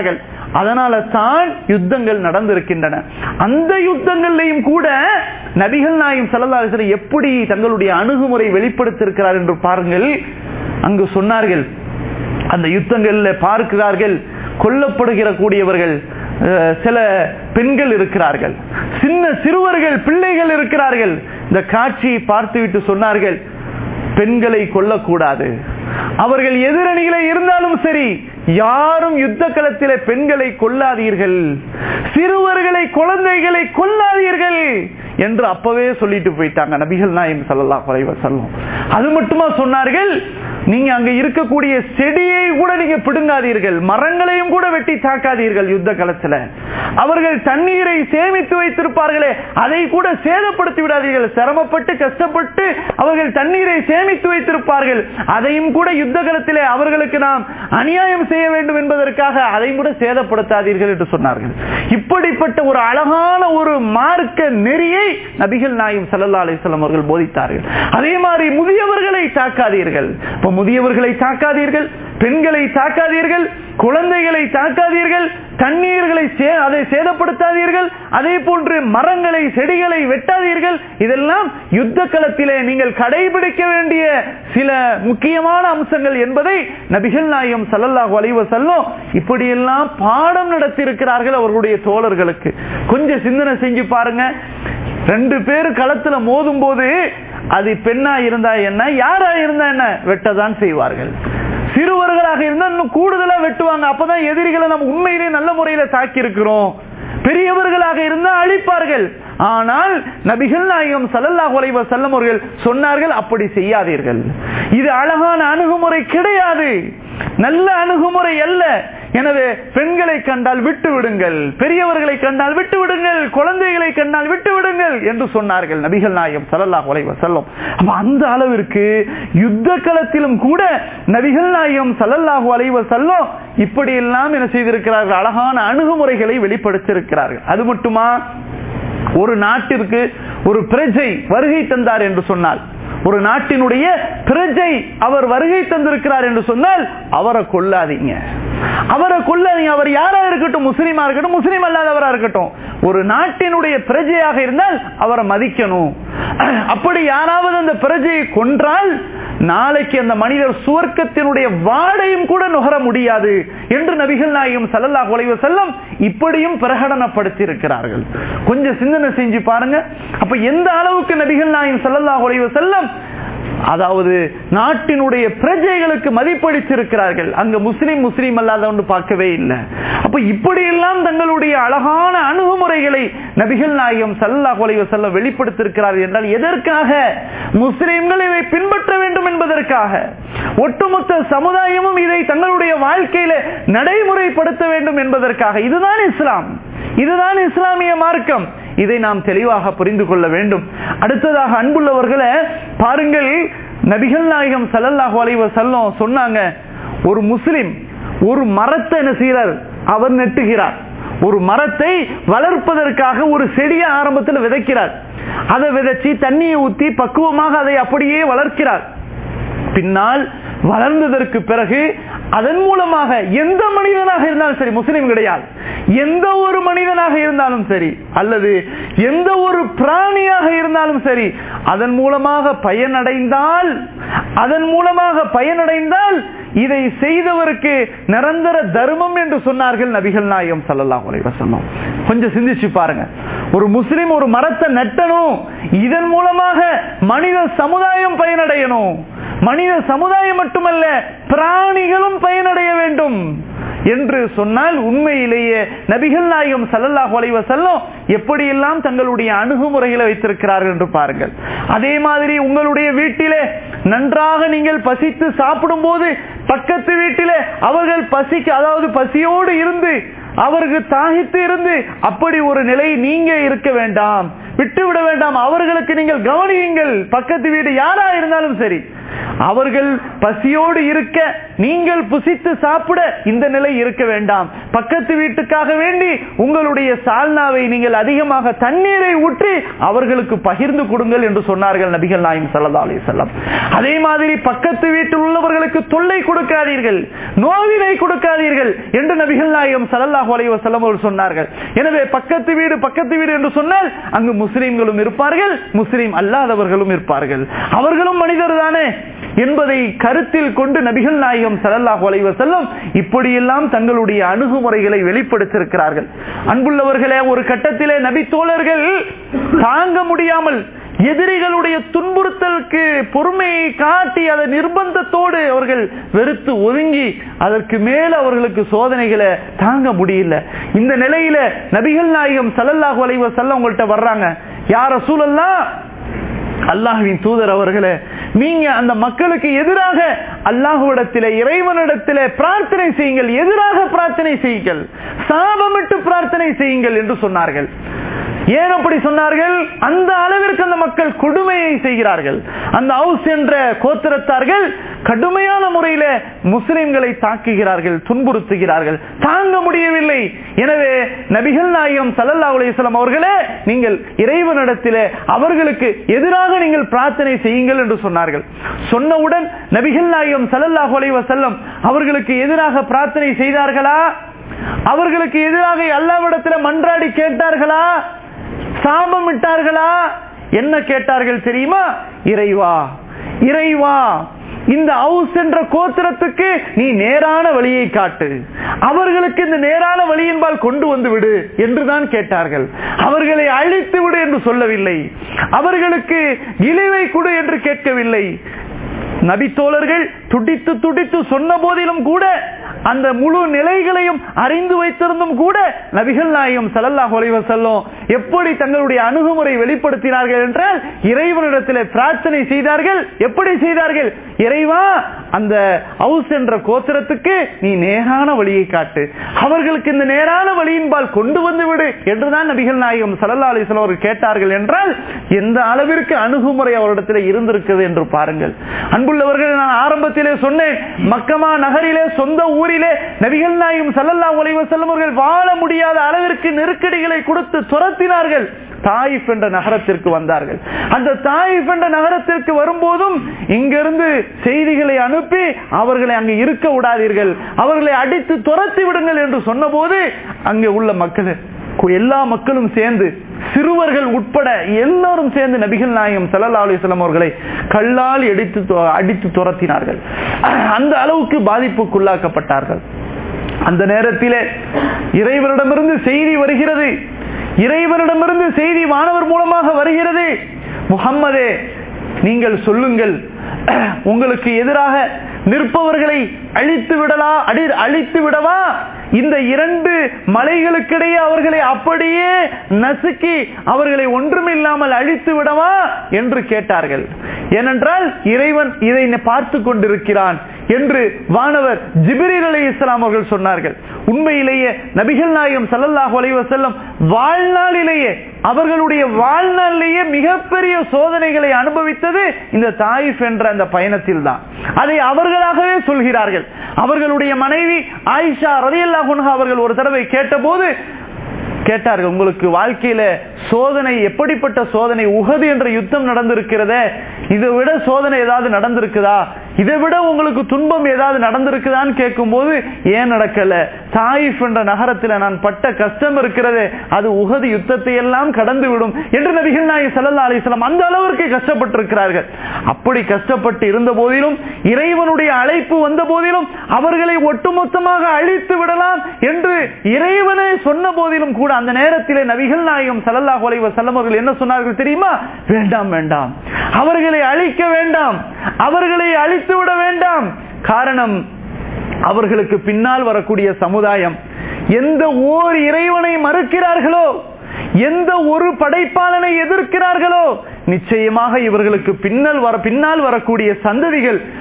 அதனால தான் யுத்தங்கள் நடந்திருக்கின்றன அந்த யுத்தங்கள்லையும் கூட நபிகள் நாயும் சல்லல்லாஹு எப்படி தங்களுடைய அணுகுமுறை வெளிப்படுத்தியிருக்கிறார் என்று பாருங்கள் அங்கு சொன்னார்கள் அந்த யுத்தங்கள்ல பார்க்கிறார்கள் கொல்லப்படுகிற கூடியவர்கள் அஹ், சில பெண்கள் இருக்கிறார்கள் சின்ன சிறுவர்கள் பிள்ளைகள் இருக்கிறார்கள் இந்த காட்சியை பார்த்துவிட்டு சொன்னார்கள் பெண்களை கொல்லக்கூடாது அவர்கள் எதிரணியிலே இருந்தாலும் சரி யாரும் யுத்த களத்திலே பெண்களை கொல்லாதீர்கள் சிறுவர்களை குழந்தைகளை கொல்லாதீர்கள் என்று அப்பவே சொல்லிட்டு போயிட்டாங்க நபிகள் நாயம் சல்லல்லாஹு அலைஹி வஸல்லம் அது மட்டுமா சொன்னார்கள் நீங்க அங்க இருக்கக்கூடிய செடியை கூட நீங்க பிடுங்காதீர்கள் மரங்களையும் கூட வெட்டி தாக்காதீர்கள் யுத்த களத்துல அவர்கள் தண்ணீரை சேமித்து வைத்திருப்பார்களே அதை கூட சேதப்படுத்தி விடாதீர்கள் சிரமப்பட்டு கஷ்டப்பட்டு அவர்கள் தண்ணீரை சேமித்து வைத்திருப்பார்கள் அதையும் கூட யுத்த களத்திலே அவர்களுக்கு நாம் அநியாயம் செய்ய வேண்டும் என்பதற்காக அதையும் கூட சேதப்படுத்தாதீர்கள் என்று சொன்னார்கள் இப்படிப்பட்ட ஒரு அழகான ஒரு மார்க்க நெறியை நபிகள் நாயும் சல்லா அலிஸ்லாம் அவர்கள் போதித்தார்கள் அதே மாதிரி முதியவர்களை தாக்காதீர்கள் இப்ப முதியவர்களை தாக்காதீர்கள் பெண்களை தாக்காதீர்கள் குழந்தைகளை தாக்காதீர்கள் தண்ணீர்களை சே- அதை சேதப்படுத்தாதீர்கள் அதே போன்று மரங்களை செடிகளை வெட்டாதீர்கள் இதெல்லாம் யுத்த களத்திலே நீங்கள் கடைபிடிக்க வேண்டிய சில முக்கியமான அம்சங்கள் என்பதை நபிகள் நாயம் சல்லல்லாஹு அலைஹி வஸல்லம் இப்படியெல்லாம் பாடம் நடத்தி இருக்கிறார்கள் அவர்களுடைய தோழர்களுக்கு கொஞ்சம் சிந்தனை செஞ்சு பாருங்க ரெண்டு பேர் களத்துல மோதும் போது அது பெண்ணா இருந்தா என்ன யாரா இருந்தா என்ன வெட்டதான் செய்வார்கள் சிறுவர்களாக இருந்தா இன்னும் கூடுதலா வெட்டுவாங்க அப்பதான் எதிரிகளை நம்ம உண்மையிலே நல்ல முறையில தாக்கி இருக்கிறோம் பெரியவர்களாக இருந்தா அழிப்பார்கள் ஆனால் நபிகள் நாயகம் சல்லல்லாஹு அலைஹி வஸல்லம் அவர்கள் சொன்னார்கள் அப்படி செய்யாதீர்கள் இது அழகான அணுகுமுறை கிடையாது நல்ல அணுகுமுறை அல்ல எனவே பெண்களை கண்டால் விட்டு விடுங்கள் பெரியவர்களை கண்டால் விட்டு விடுங்கள் குழந்தைகளை கண்டால் விட்டு விடுங்கள் என்று சொன்னார்கள் நபிகள் நாயகம் சல்லல்லாஹு அலைஹி வஸல்லம் அப்ப அந்த அளவிற்கு யுத்த களத்திலும் கூட நபிகள் நாயகம் சல்லல்லாஹு அலைஹி வஸல்லம் இப்படி எல்லாம் என்ன செய்திருக்கிறார்கள் அழகான அணுகுமுறைகளை வெளிப்படுத்தியிருக்கிறார்கள் அது மட்டுமா ஒரு நாட்டிற்கு ஒரு பிரஜை வருகை தந்தார் என்று சொன்னால் ஒரு நாட்டினுடைய பிரஜை அவர் வருகை தந்திருக்கிறார் என்று சொன்னால் அவரை கொல்லாதீங்க அவரை கொல்லாதீங்க அவர் யாரா இருக்கட்டும் முஸ்லீமா இருக்கட்டும் முஸ்லீம் அல்லாதவரா இருக்கட்டும் ஒரு நாட்டினுடைய பிரஜையாக இருந்தால் அவரை மதிக்கணும் அப்படி யாராவது அந்த பிரஜையை கொன்றால் நாளைக்கு அந்த மனிதர் சுவர்க்கத்தினுடைய வாடையும் கூட நுகர முடியாது என்று நபிகள் நாயகம் சல்லல்லாஹு அலைஹி வஸல்லம் இப்படியும் பிரகடனப்படுத்தி இருக்கிறார்கள் கொஞ்சம் சிந்தனை செஞ்சு பாருங்க அப்ப எந்த அளவுக்கு நபிகள் நாயகம் சல்லல்லாஹு அலைஹி வஸல்லம் அதாவது நாட்டினுடைய பிரஜைகளுக்கு மதிப்பளித்திருக்கிறார்கள் அங்க முஸ்லீம் முஸ்லீம் அல்லாத ஒன்று பார்க்கவே இல்லை அப்ப இப்படி எல்லாம் தங்களுடைய அழகான அணுகுமுறைகளை நபிகள் நாயகம் சல்லாஹ் அலைஹி வஸல்லம் வெளிப்படுத்தியிருக்கிறார்கள் என்றால் எதற்காக முஸ்லிம்கள் இதை பின்பற்ற வேண்டும் என்பதற்காக ஒட்டுமொத்த சமுதாயமும் இதை தங்களுடைய வாழ்க்கையில நடைமுறைப்படுத்த வேண்டும் என்பதற்காக இதுதான் இஸ்லாம் இதுதான் இஸ்லாமிய மார்க்கம் இதை நாம் தெளிவாக புரிந்து கொள்ள வேண்டும் அடுத்ததாக அன்புள்ளவர்களை பாருங்கள் நபிகள் நாயகம் சல்லல்லாஹு அலைஹி வஸல்லம் சொன்னாங்க ஒரு முஸ்லிம் ஒரு மரத்தை என்ன செய்கிறார் அவர் நெட்டுகிறார் ஒரு மரத்தை வளர்ப்பதற்காக ஒரு செடியை ஆரம்பத்தில் விதைக்கிறார் அதை விதைச்சு தண்ணியை ஊத்தி பக்குவமாக அதை அப்படியே வளர்க்கிறார் பின்னால் வளர்ந்ததற்கு பிறகு அதன் மூலமாக எந்த மனிதனாக இருந்தாலும் சரி முஸ்லீம் கிடையாது எந்த ஒரு மனிதனாக இருந்தாலும் சரி அல்லது எந்த ஒரு பிராணியாக இருந்தாலும் சரி அதன் மூலமாக பயனடைந்தால் அதன் மூலமாக பயனடைந்தால் இதை செய்தவருக்கு நிரந்தர தர்மம் என்று சொன்னார்கள் நபிகள் நாயகம் சல்லல்லாஹு அலைஹி வஸல்லம் கொஞ்சம் சிந்திச்சு பாருங்க ஒரு முஸ்லிம் ஒரு மரத்தை நட்டணும் இதன் மூலமாக மனித சமுதாயம் பயனடையணும் மனித சமுதாயம் மட்டுமல்ல பிராணிகளும் பயனடைய வேண்டும் என்று சொன்னால் உண்மையிலேயே நபிகள் நாயகம் சல்லல்லாஹு அலைஹி வஸல்லம் எப்படியெல்லாம் தங்களுடைய அணுகுமுறைகளை வைத்திருக்கிறார்கள் என்று பாருங்கள் அதே மாதிரி உங்களுடைய வீட்டிலே நன்றாக நீங்கள் பசித்து சாப்பிடும் போது பக்கத்து வீட்டிலே அவர்கள் பசிக்கு அதாவது பசியோடு இருந்து அவருக்கு தாகித்து இருந்து அப்படி ஒரு நிலை நீங்க இருக்க வேண்டாம் விட்டு விட வேண்டாம் அவர்களுக்கு நீங்கள் கவனியுங்கள் பக்கத்து வீடு யாரா இருந்தாலும் சரி அவர்கள் பசியோடு இருக்க நீங்கள் புசித்து சாப்பிட இந்த நிலை இருக்க வேண்டாம் பக்கத்து வீட்டுக்காக வேண்டி உங்களுடைய சால்னாவை நீங்கள் அதிகமாக தண்ணீரை ஊற்றி அவர்களுக்கு பகிர்ந்து கொடுங்கள் என்று சொன்னார்கள் நபிகள் நாயம் சல்லா அலி செல்லம் அதே மாதிரி பக்கத்து வீட்டில் உள்ளவர்களுக்கு தொல்லை கொடுக்காதீர்கள் நோவினை கொடுக்காதீர்கள் என்று நபிகள் நாயகம் சல்லாஹூ அலைஹி வஸல்லம் அவர்கள் சொன்னார்கள் எனவே பக்கத்து வீடு பக்கத்து வீடு என்று சொன்னால் அங்கு முஸ்லிம்களும் இருப்பார்கள் முஸ்லிம் அல்லாதவர்களும் இருப்பார்கள் அவர்களும் மனிதர் தானே என்பதை கருத்தில் கொண்டு நபிகள் நாயகம் சல்லல்லாஹு அலைஹி வஸல்லம் இப்படியெல்லாம் தங்களுடைய அணுகுமுறைகளை வெளிப்படுத்தியிருக்கிறார்கள் அன்புள்ளவர்களே ஒரு கட்டத்திலே நபி தோழர்கள் தாங்க முடியாமல் எதிரிகளுடைய துன்புறுத்தலுக்கு பொறுமையை காட்டி அதை நிர்பந்தத்தோடு அவர்கள் வெறுத்து ஒதுங்கி அதற்கு மேல அவர்களுக்கு சோதனைகளை தாங்க முடியல இந்த நிலையில நபிகள் நாயகம் சல்லல்லாஹு அலைஹி வஸல்லம் உங்கள்கிட்ட வர்றாங்க யார சூழல்லாம் அல்லாஹுவின் தூதர் அவர்களே நீங்க அந்த மக்களுக்கு எதிராக அல்லாஹுவிடத்திலே இறைவனிடத்திலே பிரார்த்தனை செய்யுங்கள் எதிராக பிரார்த்தனை செய்யுங்கள் சாபமிட்டு பிரார்த்தனை செய்யுங்கள் என்று சொன்னார்கள் ஏன் அப்படி சொன்னார்கள் அந்த அளவிற்கு அந்த மக்கள் கொடுமையை செய்கிறார்கள் அந்த ஹவுஸ் என்ற கோத்திரத்தார்கள் கடுமையான முறையில முஸ்லிம்களை தாக்குகிறார்கள் துன்புறுத்துகிறார்கள் தாங்க முடியவில்லை எனவே நபிகள் நாயகம் சல்லல்லா அலிஸ்லாம் அவர்களே நீங்கள் இறைவனிடத்திலே அவர்களுக்கு எதிராக நீங்கள் பிரார்த்தனை செய்யுங்கள் என்று சொன்னார்கள் சொன்னவுடன் நபிகள் நாயகம் சல்லல்லாஹு அலைஹி வஸல்லம் அவர்களுக்கு எதிராக பிரார்த்தனை செய்தார்களா அவர்களுக்கு எதிராக அல்லாவிடத்தில் மன்றாடி கேட்டார்களா சாபம் விட்டார்களா என்ன கேட்டார்கள் தெரியுமா இறைவா இறைவா இந்த ஹவுஸ் என்ற கோத்திரத்துக்கு நீ நேரான வழியை காட்டு அவர்களுக்கு இந்த நேரான வழியின்பால் கொண்டு வந்து விடு என்றுதான் கேட்டார்கள் அவர்களை அழித்து விடு என்று சொல்லவில்லை அவர்களுக்கு இழிவை கொடு என்று கேட்கவில்லை நபித்தோழர்கள் துடித்து துடித்து சொன்ன போதிலும் கூட அந்த முழு நிலைகளையும் அறிந்து வைத்திருந்தும் கூட நபிகள் நாயகம் சல்லல்லாஹு அலைஹி வஸல்லம் எப்படி தங்களுடைய அணுகுமுறை வெளிப்படுத்தினார்கள் என்றால் இறைவனிடத்தில் பிரார்த்தனை செய்தார்கள் எப்படி செய்தார்கள் இறைவா அந்த ஹவுஸ் என்ற கோத்திரத்துக்கு நீ நேரான வழியை காட்டு அவர்களுக்கு இந்த நேரான வழியின்பால் கொண்டு வந்து விடு என்றுதான் நபிகள் நாயகம் சல்லல்லா அலிஸ்லாம் அவர்கள் கேட்டார்கள் என்றால் எந்த அளவிற்கு அணுகுமுறை அவரிடத்தில் இருந்திருக்கிறது என்று பாருங்கள் அன்புள்ளவர்கள் நான் ஆரம்பத்திலே சொன்னேன் மக்கமா நகரிலே சொந்த ஊரிலே நபிகள் நாயகம் சல்லல்லா உலைவ செல்லவர்கள் வாழ முடியாத அளவிற்கு நெருக்கடிகளை கொடுத்து துரத்தினார்கள் தாயிஃப் என்ற நகரத்திற்கு வந்தார்கள் அந்த தாயிஃப் என்ற நகரத்திற்கு வரும்போதும் இங்கிருந்து செய்திகளை அனுப்பி அவர்களை அங்கு இருக்க விடாதீர்கள் அவர்களை அடித்து துரத்தி விடுங்கள் என்று சொன்னபோது அங்கே உள்ள மக்கள் எல்லா மக்களும் சேர்ந்து சிறுவர்கள் உட்பட எல்லாரும் சேர்ந்து நபிகள் நாயகம் சல்லா அலிஸ்லாம் அவர்களை கல்லால் எடுத்து அடித்து துரத்தினார்கள் அந்த அளவுக்கு பாதிப்புக்குள்ளாக்கப்பட்டார்கள் அந்த நேரத்திலே இறைவரிடமிருந்து செய்தி வருகிறது இறைவனிடமிருந்து செய்தி மாணவர் மூலமாக வருகிறது முகம்மதே நீங்கள் சொல்லுங்கள் உங்களுக்கு எதிராக நிற்பவர்களை அழித்து விடலா அடி அழித்து விடவா இந்த இரண்டு மலைகளுக்கிடையே அவர்களை அப்படியே நசுக்கி அவர்களை ஒன்றுமில்லாமல் அழித்து விடவா என்று கேட்டார்கள் ஏனென்றால் இறைவன் இதை பார்த்து கொண்டிருக்கிறான் என்று வானவர் ஜிபிரில் அலி இஸ்லாம் அவர்கள் சொன்னார்கள் உண்மையிலேயே நபிகள் நாயகம் சல்லல்லாஹு அலைஹி வஸல்லம் வாழ்நாளிலேயே அவர்களுடைய வாழ்நாளிலேயே மிகப்பெரிய சோதனைகளை அனுபவித்தது இந்த தாயிஃப் என்ற அந்த பயணத்தில் தான் அதை அவர்களாகவே சொல்கிறார்கள் அவர்களுடைய மனைவி ஆயிஷா ரலியல்லாஹு அவர்கள் ஒரு தடவை கேட்டபோது கேட்டார்கள் உங்களுக்கு வாழ்க்கையில சோதனை எப்படிப்பட்ட சோதனை உகது என்ற யுத்தம் நடந்திருக்கிறதே இதை விட சோதனை ஏதாவது நடந்திருக்குதா இதை விட உங்களுக்கு துன்பம் ஏதாவது நடந்திருக்குதான்னு கேட்கும் போது ஏன் நடக்கல தாயிஃப் என்ற நகரத்தில் நான் பட்ட கஷ்டம் இருக்கிறது அது உகது யுத்தத்தை எல்லாம் கடந்து விடும் என்று நபிகள் நாயகி சல்லா அலிஸ்லாம் அந்த அளவிற்கு கஷ்டப்பட்டிருக்கிறார்கள் அப்படி கஷ்டப்பட்டு இருந்த போதிலும் இறைவனுடைய அழைப்பு வந்த போதிலும் அவர்களை ஒட்டுமொத்தமாக அழித்து விடலாம் என்று இறைவனே சொன்ன போதிலும் கூட அந்த நேரத்திலே நபிகள் நாயகம் சல்லல்லாஹு அலைஹி வஸல்லம் அவர்கள் என்ன சொன்னார்கள் தெரியுமா வேண்டாம் வேண்டாம் அவர்களை அழிக்க வேண்டாம் அவர்களை அழித்து விட வேண்டாம் காரணம் அவர்களுக்கு பின்னால் வரக்கூடிய சமுதாயம் எந்த ஓர் இறைவனை மறுக்கிறார்களோ எந்த ஒரு படைப்பாளனை எதிர்க்கிறார்களோ நிச்சயமாக இவர்களுக்கு பின்னல் வர பின்னால் வரக்கூடிய சந்ததிகள்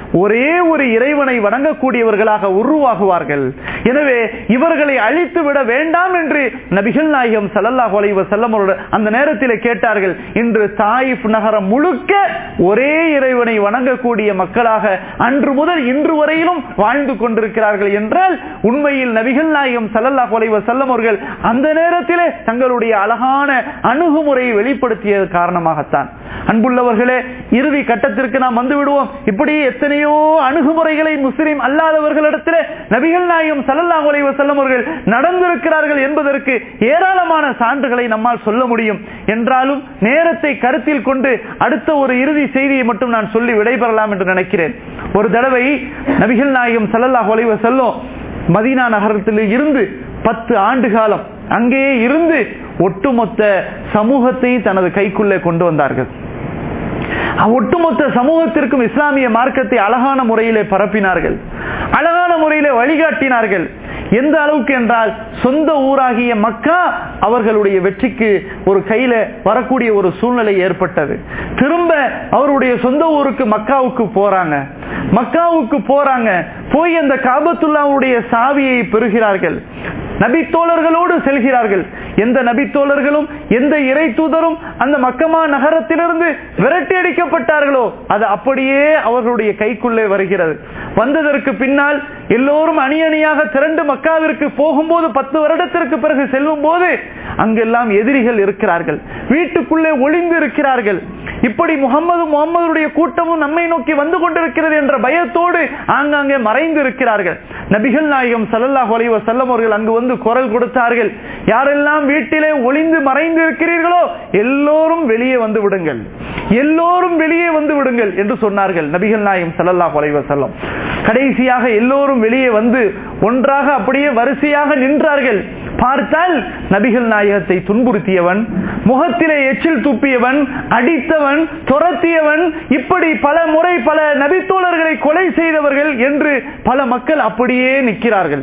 ஒரே ஒரு இறைவனை வணங்கக்கூடியவர்களாக உருவாகுவார்கள் எனவே இவர்களை அழித்து விட வேண்டாம் என்று நபிகள் நாயகம் சல்லல்லாஹு அலைஹி வஸல்லம் அவர்கள் அந்த நேரத்தில் கேட்டார்கள் இன்று தாயிஃப் நகரம் முழுக்க ஒரே இறைவனை வணங்கக்கூடிய மக்களாக அன்று முதல் இன்று வரையிலும் வாழ்ந்து கொண்டிருக்கிறார்கள் என்றால் உண்மையில் நபிகள் நாயகம் சல்லல்லாஹு அலைஹி வஸல்லம் அவர்கள் அந்த நேரத்திலே தங்களுடைய அழகான அணுகுமுறையை வெளிப்படுத்திய காரணமாகத்தான் அன்புள்ளவர்களே இறுதி கட்டத்திற்கு நாம் வந்து விடுவோம் இப்படி எத்தனையோ அணுகுமுறைகளை முஸ்லிம் அல்லாதவர்களிடத்திலே நபிகள் நாயகம் சல்லல்லாஹு அலைஹி வஸல்லம் அவர்கள் நடந்திருக்கிறார்கள் என்பதற்கு ஏராளமான சான்றுகளை நம்மால் சொல்ல முடியும் என்றாலும் நேரத்தை கருத்தில் கொண்டு அடுத்த ஒரு இறுதி செய்தியை மட்டும் நான் சொல்லி விடைபெறலாம் என்று நினைக்கிறேன் ஒரு தடவை நபிகள் நாயகம் சல்லல்லாஹு அலைஹி வஸல்லம் மதீனா நகரத்தில் இருந்து பத்து ஆண்டு காலம் அங்கேயே இருந்து ஒட்டுமொத்த சமூகத்தை தனது கைக்குள்ளே கொண்டு வந்தார்கள் ஒட்டுமொத்த சமூகத்திற்கும் இஸ்லாமிய மார்க்கத்தை அழகான முறையிலே பரப்பினார்கள் அழகான முறையிலே வழிகாட்டினார்கள் எந்த அளவுக்கு என்றால் சொந்த ஊராகிய மக்கா அவர்களுடைய வெற்றிக்கு ஒரு கையில வரக்கூடிய ஒரு சூழ்நிலை ஏற்பட்டது திரும்ப அவருடைய சொந்த ஊருக்கு மக்காவுக்கு போறாங்க மக்காவுக்கு போறாங்க போய் அந்த காபத்துல்லாவுடைய சாவியை பெறுகிறார்கள் நபித்தோழர்களோடு செல்கிறார்கள் எந்த நபித்தோழர்களும் எந்த இறை தூதரும் அந்த மக்கமா நகரத்திலிருந்து விரட்டி அடிக்கப்பட்டார்களோ அது அப்படியே அவர்களுடைய கைக்குள்ளே வருகிறது வந்ததற்கு பின்னால் எல்லோரும் அணி அணியாக திரண்டு மக்காவிற்கு போகும்போது பத்து வருடத்திற்கு பிறகு செல்லும் போது அங்கெல்லாம் எதிரிகள் இருக்கிறார்கள் வீட்டுக்குள்ளே ஒளிந்து இருக்கிறார்கள் இப்படி முகமது முகமதுடைய கூட்டமும் நம்மை நோக்கி வந்து கொண்டிருக்கிறது என்ற பயத்தோடு ஆங்காங்கே மறைந்து இருக்கிறார்கள் நபிகள் நாயகம் சல்லல்லாஹு அலைஹி வஸல்லம் அவர்கள் அங்கு வந்து குரல் கொடுத்தார்கள் யாரெல்லாம் வீட்டிலே ஒளிந்து மறைந்து இருக்கிறீர்களோ எல்லோரும் வெளியே வந்து விடுங்கள் எல்லோரும் வெளியே வந்து விடுங்கள் என்று சொன்னார்கள் நபிகள் நாயகம் சல்லல்லாஹு அலைஹி வஸல்லம் கடைசியாக எல்லோரும் வெளியே வந்து ஒன்றாக அப்படியே வரிசையாக நின்றார்கள் பார்த்தால் நபிகள் நாயகத்தை துன்புறுத்தியவன் முகத்திலே எச்சில் துப்பியவன் அடித்தவன் துரத்தியவன் இப்படி பல முறை பல நபித்தோழர்களை கொலை செய்தவர்கள் என்று பல மக்கள் அப்படியே நிற்கிறார்கள்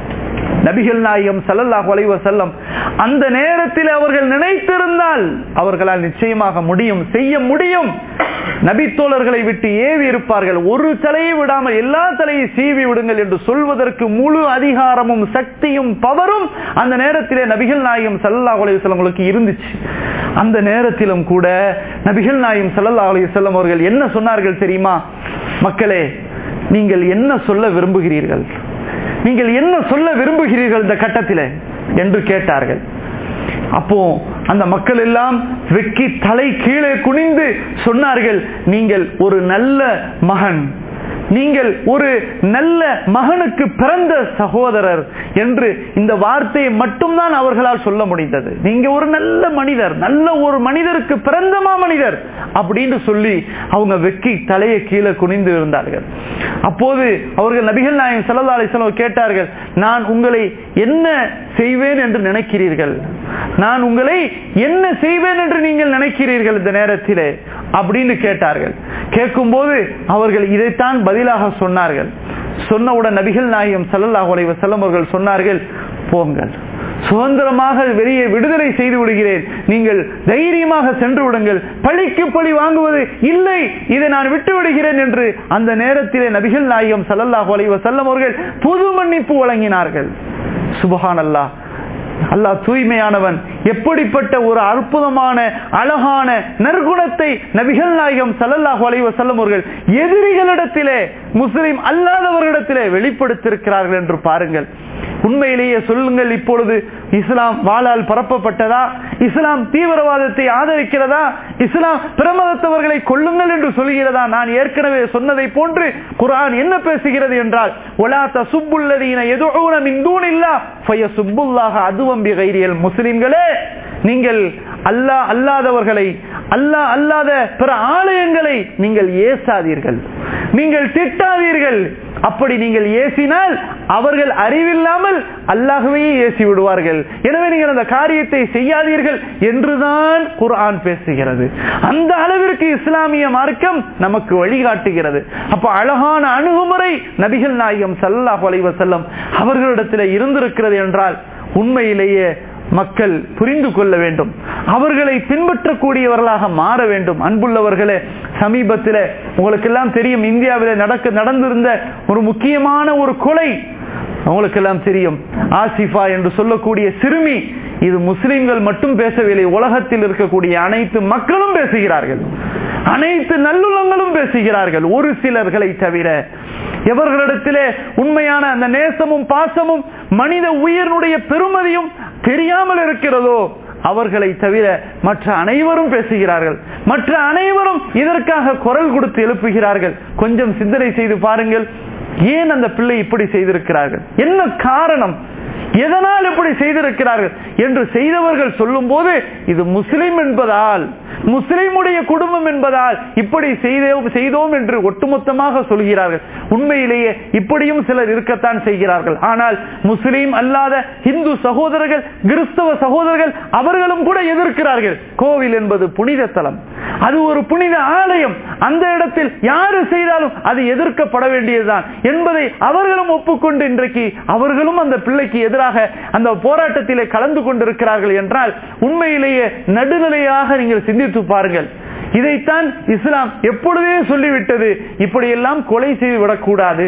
நபிகள் நாயகம் சல்லல்லாஹு அலைஹி வஸல்லம் அந்த நேரத்தில் அவர்கள் நினைத்திருந்தால் அவர்களால் நிச்சயமாக முடியும் செய்ய முடியும் நபித்தோழர்களை விட்டு ஏவி இருப்பார்கள் ஒரு தலையை விடாமல் எல்லா தலையை சீவி விடுங்கள் என்று சொல்வதற்கு முழு அதிகாரமும் சக்தியும் பவரும் அந்த நேரத்திலே நபிகள் நாயகம் சல்லல்லாஹு அலைஹி வஸல்லம் உங்களுக்கு இருந்துச்சு அந்த நேரத்திலும் கூட நபிகள் நாயகம் சல்லல்லாஹு அலைஹி வஸல்லம் அவர்கள் என்ன சொன்னார்கள் தெரியுமா மக்களே நீங்கள் என்ன சொல்ல விரும்புகிறீர்கள் நீங்கள் என்ன சொல்ல விரும்புகிறீர்கள் இந்த கட்டத்தில் என்று கேட்டார்கள் அப்போ அந்த மக்கள் எல்லாம் வெக்கி தலை கீழே குனிந்து சொன்னார்கள் நீங்கள் ஒரு நல்ல மகன் நீங்கள் ஒரு நல்ல மகனுக்கு பிறந்த சகோதரர் என்று இந்த வார்த்தையை மட்டும்தான் அவர்களால் சொல்ல முடிந்தது நீங்க ஒரு நல்ல மனிதர் நல்ல ஒரு மனிதருக்கு பிறந்தமா மனிதர் அப்படின்னு சொல்லி அவங்க வெக்கி தலையை கீழே குனிந்து இருந்தார்கள் அப்போது அவர்கள் நபிகள் நாயகம் சல்லா அலிஸ்லாம் கேட்டார்கள் நான் உங்களை என்ன செய்வேன் என்று நினைக்கிறீர்கள் நான் உங்களை என்ன செய்வேன் என்று நீங்கள் நினைக்கிறீர்கள் இந்த நேரத்திலே அப்படின்னு கேட்டார்கள் கேட்கும் போது அவர்கள் இதைத்தான் பதிலாக சொன்னார்கள் சொன்னவுடன் நபிகள் நாயகம் சல்லல்லாஹு அலைஹி வஸல்லம் அவர்கள் சொன்னார்கள் போங்கள் சுதந்திரமாக வெளியே விடுதலை செய்து விடுகிறேன் நீங்கள் தைரியமாக சென்று விடுங்கள் பழிக்கு பழி வாங்குவது இல்லை இதை நான் விட்டு விடுகிறேன் என்று அந்த நேரத்திலே நபிகள் நாயகம் சல்லல்லாஹு அலைஹி வஸல்லம் அவர்கள் பொது மன்னிப்பு வழங்கினார்கள் சுபஹான் அல்லாஹ் அல்லாஹ் தூய்மையானவன் எப்படிப்பட்ட ஒரு அற்புதமான அழகான நற்குணத்தை நபிகள் நாயகம் சல்லல்லாஹு அலைஹி வஸல்லம் அவர்கள் எதிரிகளிடத்திலே முஸ்லிம் அல்லாதவர்களிடத்திலே வெளிப்படுத்தியிருக்கிறார்கள் என்று பாருங்கள் உண்மையிலேயே சொல்லுங்கள் இப்பொழுது இஸ்லாம் வாளால் பரப்பப்பட்டதா இஸ்லாம் தீவிரவாதத்தை ஆதரிக்கிறதா இஸ்லாம் பிரமதத்தவர்களை கொள்ளுங்கள் என்று சொல்கிறதா நான் ஏற்கனவே சொன்னதை போன்று குரான் என்ன பேசுகிறது என்றால் ஒலா தசுப்புல்லதீன எதுவும் இந்தூனில்லா ஃபய சுப்புல்லாக அதுவம்பி கைரியல் முஸ்லிம்களே நீங்கள் அல்லாஹ் அல்லாதவர்களை அல்லாஹ் அல்லாத பிற ஆலயங்களை நீங்கள் ஏசாதீர்கள் நீங்கள் திட்டாதீர்கள் அப்படி நீங்கள் ஏசினால் அவர்கள் அறிவில்லாமல் அல்லாகவே ஏசி விடுவார்கள் எனவே நீங்கள் அந்த காரியத்தை செய்யாதீர்கள் என்றுதான் குர்ஆன் பேசுகிறது அந்த அளவிற்கு இஸ்லாமிய மார்க்கம் நமக்கு வழிகாட்டுகிறது அப்ப அழகான அணுகுமுறை நபிகள் நாயகம் சல்லாஹ் அலைவசல்லம் அவர்களிடத்தில் இருந்திருக்கிறது என்றால் உண்மையிலேயே மக்கள் புரிந்து கொள்ள வேண்டும் அவர்களை பின்பற்றக்கூடியவர்களாக மாற வேண்டும் அன்புள்ளவர்களே சமீபத்தில் உங்களுக்கு எல்லாம் தெரியும் இந்தியாவில் நடக்க நடந்திருந்த ஒரு முக்கியமான ஒரு கொலை உங்களுக்கு எல்லாம் தெரியும் ஆசிஃபா என்று சொல்லக்கூடிய சிறுமி இது முஸ்லிம்கள் மட்டும் பேசவில்லை உலகத்தில் இருக்கக்கூடிய அனைத்து மக்களும் பேசுகிறார்கள் அனைத்து நல்லுள்ளங்களும் பேசுகிறார்கள் ஒரு சிலர்களை தவிர எவர்களிடத்திலே உண்மையான அந்த நேசமும் பாசமும் மனித உயிரினுடைய பெருமதியும் தெரியாமல் இருக்கிறதோ அவர்களை தவிர மற்ற அனைவரும் பேசுகிறார்கள் மற்ற அனைவரும் இதற்காக குரல் கொடுத்து எழுப்புகிறார்கள் கொஞ்சம் சிந்தனை செய்து பாருங்கள் ஏன் அந்த பிள்ளை இப்படி செய்திருக்கிறார்கள் என்ன காரணம் எதனால் இப்படி செய்திருக்கிறார்கள் என்று செய்தவர்கள் சொல்லும் போது இது முஸ்லிம் என்பதால் முஸ்லிமுடைய குடும்பம் என்பதால் இப்படி செய்தோம் என்று ஒட்டுமொத்தமாக சொல்கிறார்கள் உண்மையிலேயே இப்படியும் சிலர் இருக்கத்தான் செய்கிறார்கள் ஆனால் முஸ்லீம் அல்லாத இந்து சகோதரர்கள் கிறிஸ்தவ சகோதரர்கள் அவர்களும் கூட எதிர்க்கிறார்கள் கோவில் என்பது புனித தலம் அது ஒரு புனித ஆலயம் அந்த இடத்தில் யாரு செய்தாலும் அது எதிர்க்கப்பட வேண்டியதுதான் என்பதை அவர்களும் ஒப்புக்கொண்டு இன்றைக்கு அவர்களும் அந்த பிள்ளைக்கு எதிராக அந்த போராட்டத்திலே கலந்து கொண்டிருக்கிறார்கள் என்றால் உண்மையிலேயே நடுநிலையாக நீங்கள் சிந்தித்து பாருங்கள் இதைத்தான் இஸ்லாம் எப்பொழுதே சொல்லிவிட்டது இப்படியெல்லாம் கொலை செய்து விடக்கூடாது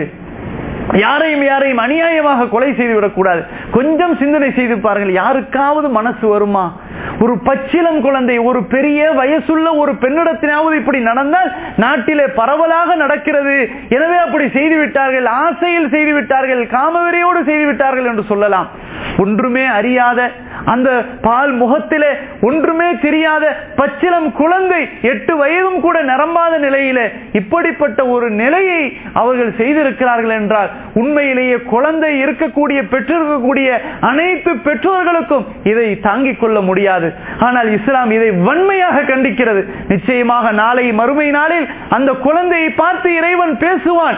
யாரையும் யாரையும் அநியாயமாக கொலை செய்து விடக்கூடாது கொஞ்சம் சிந்தனை செய்து பாருங்கள் யாருக்காவது மனசு வருமா ஒரு பச்சிலம் குழந்தை ஒரு பெரிய வயசுள்ள ஒரு பெண்ணிடத்தினாவது இப்படி நடந்தால் நாட்டிலே பரவலாக நடக்கிறது எனவே அப்படி செய்து விட்டார்கள் ஆசையில் செய்து விட்டார்கள் காமவெறியோடு செய்து விட்டார்கள் என்று சொல்லலாம் ஒன்றுமே அறியாத அந்த பால் முகத்திலே ஒன்றுமே தெரியாத பச்சிலம் குழந்தை எட்டு வயதும் கூட நிரம்பாத நிலையிலே இப்படிப்பட்ட ஒரு நிலையை அவர்கள் செய்திருக்கிறார்கள் என்றால் உண்மையிலேயே குழந்தை இருக்கக்கூடிய பெற்றிருக்கக்கூடிய அனைத்து பெற்றோர்களுக்கும் இதை தாங்கிக் கொள்ள முடியாது ஆனால் இஸ்லாம் இதை வன்மையாக கண்டிக்கிறது நிச்சயமாக நாளை மறுமை நாளில் அந்த குழந்தையை பார்த்து இறைவன் பேசுவான்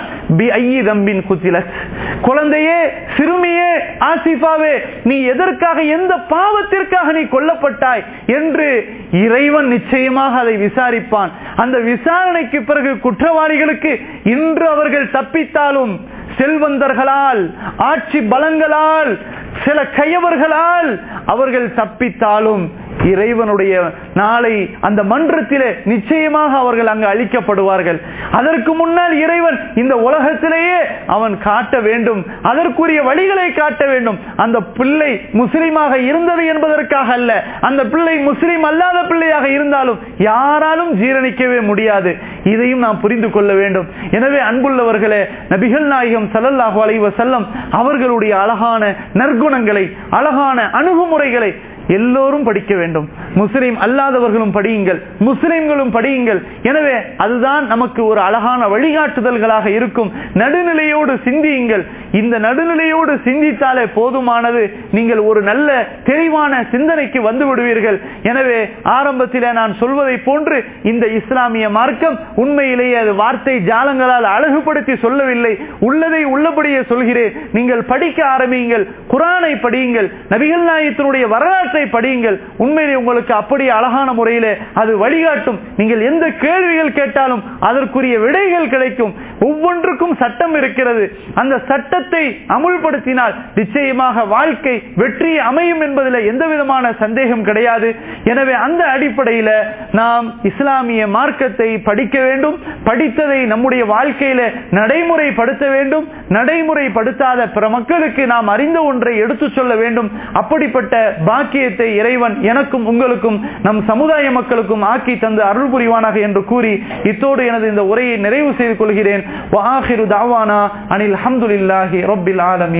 குழந்தையே சிறுமியே ஆசிஃபாவே நீ எதற்காக எந்த பாவத்திற்காக நீ கொல்லப்பட்டாய் என்று இறைவன் நிச்சயமாக அதை விசாரிப்பான் அந்த விசாரணைக்கு பிறகு குற்றவாளிகளுக்கு இன்று அவர்கள் தப்பித்தாலும் செல்வந்தர்களால் ஆட்சி பலங்களால் சில கையவர்களால் அவர்கள் தப்பித்தாலும் இறைவனுடைய நாளை அந்த மன்றத்திலே நிச்சயமாக அவர்கள் அங்கு அழிக்கப்படுவார்கள் அதற்கு முன்னால் இறைவன் இந்த உலகத்திலேயே அவன் காட்ட வேண்டும் அதற்குரிய வழிகளை காட்ட வேண்டும் அந்த பிள்ளை முஸ்லீமாக இருந்தது என்பதற்காக அல்ல அந்த பிள்ளை முஸ்லீம் அல்லாத பிள்ளையாக இருந்தாலும் யாராலும் ஜீரணிக்கவே முடியாது இதையும் நாம் புரிந்து கொள்ள வேண்டும் எனவே அன்புள்ளவர்களே நபிகள் நாயகம் சல்லல்லாஹு அலைவ செல்லம் அவர்களுடைய அழகான நற்குணங்களை அழகான அணுகுமுறைகளை எல்லோரும் படிக்க வேண்டும் முஸ்லிம் அல்லாதவர்களும் படியுங்கள் முஸ்லிம்களும் படியுங்கள் எனவே அதுதான் நமக்கு ஒரு அழகான வழிகாட்டுதல்களாக இருக்கும் நடுநிலையோடு சிந்தியுங்கள் இந்த நடுநிலையோடு சிந்தித்தாலே போதுமானது நீங்கள் ஒரு நல்ல தெளிவான சிந்தனைக்கு வந்து விடுவீர்கள் எனவே ஆரம்பத்தில் நான் சொல்வதை போன்று இந்த இஸ்லாமிய மார்க்கம் உண்மையிலேயே அது வார்த்தை ஜாலங்களால் அழகுபடுத்தி சொல்லவில்லை உள்ளதை உள்ளபடியே சொல்கிறேன் நீங்கள் படிக்க ஆரம்பியுங்கள் குரானை படியுங்கள் நபிகள் நாயத்தினுடைய வரலாற்றை படியுங்கள் உண்மையிலே உங்களுக்கு அப்படி அழகான முறையிலே அது வழிகாட்டும் நீங்கள் எந்த கேள்விகள் கேட்டாலும் அதற்குரிய விடைகள் கிடைக்கும் ஒவ்வொன்றுக்கும் சட்டம் இருக்கிறது அந்த சட்டத்தை அமுல்படுத்தினால் நிச்சயமாக வாழ்க்கை வெற்றி அமையும் என்பதில் எந்த விதமான சந்தேகம் கிடையாது எனவே அந்த அடிப்படையில நாம் இஸ்லாமிய மார்க்கத்தை படிக்க வேண்டும் படித்ததை நம்முடைய வாழ்க்கையில நடைமுறைப்படுத்த வேண்டும் நடைமுறைப்படுத்தாத பிற மக்களுக்கு நாம் அறிந்த ஒன்றை எடுத்து சொல்ல வேண்டும் அப்படிப்பட்ட பாக்கியத்தை இறைவன் எனக்கும் உங்களுக்கும் நம் சமுதாய மக்களுக்கும் ஆக்கி தந்து அருள் புரிவானாக என்று கூறி இத்தோடு எனது இந்த உரையை நிறைவு செய்து கொள்கிறேன் அனில் அஹமதுல்லாஹி ரபில் ஆலமி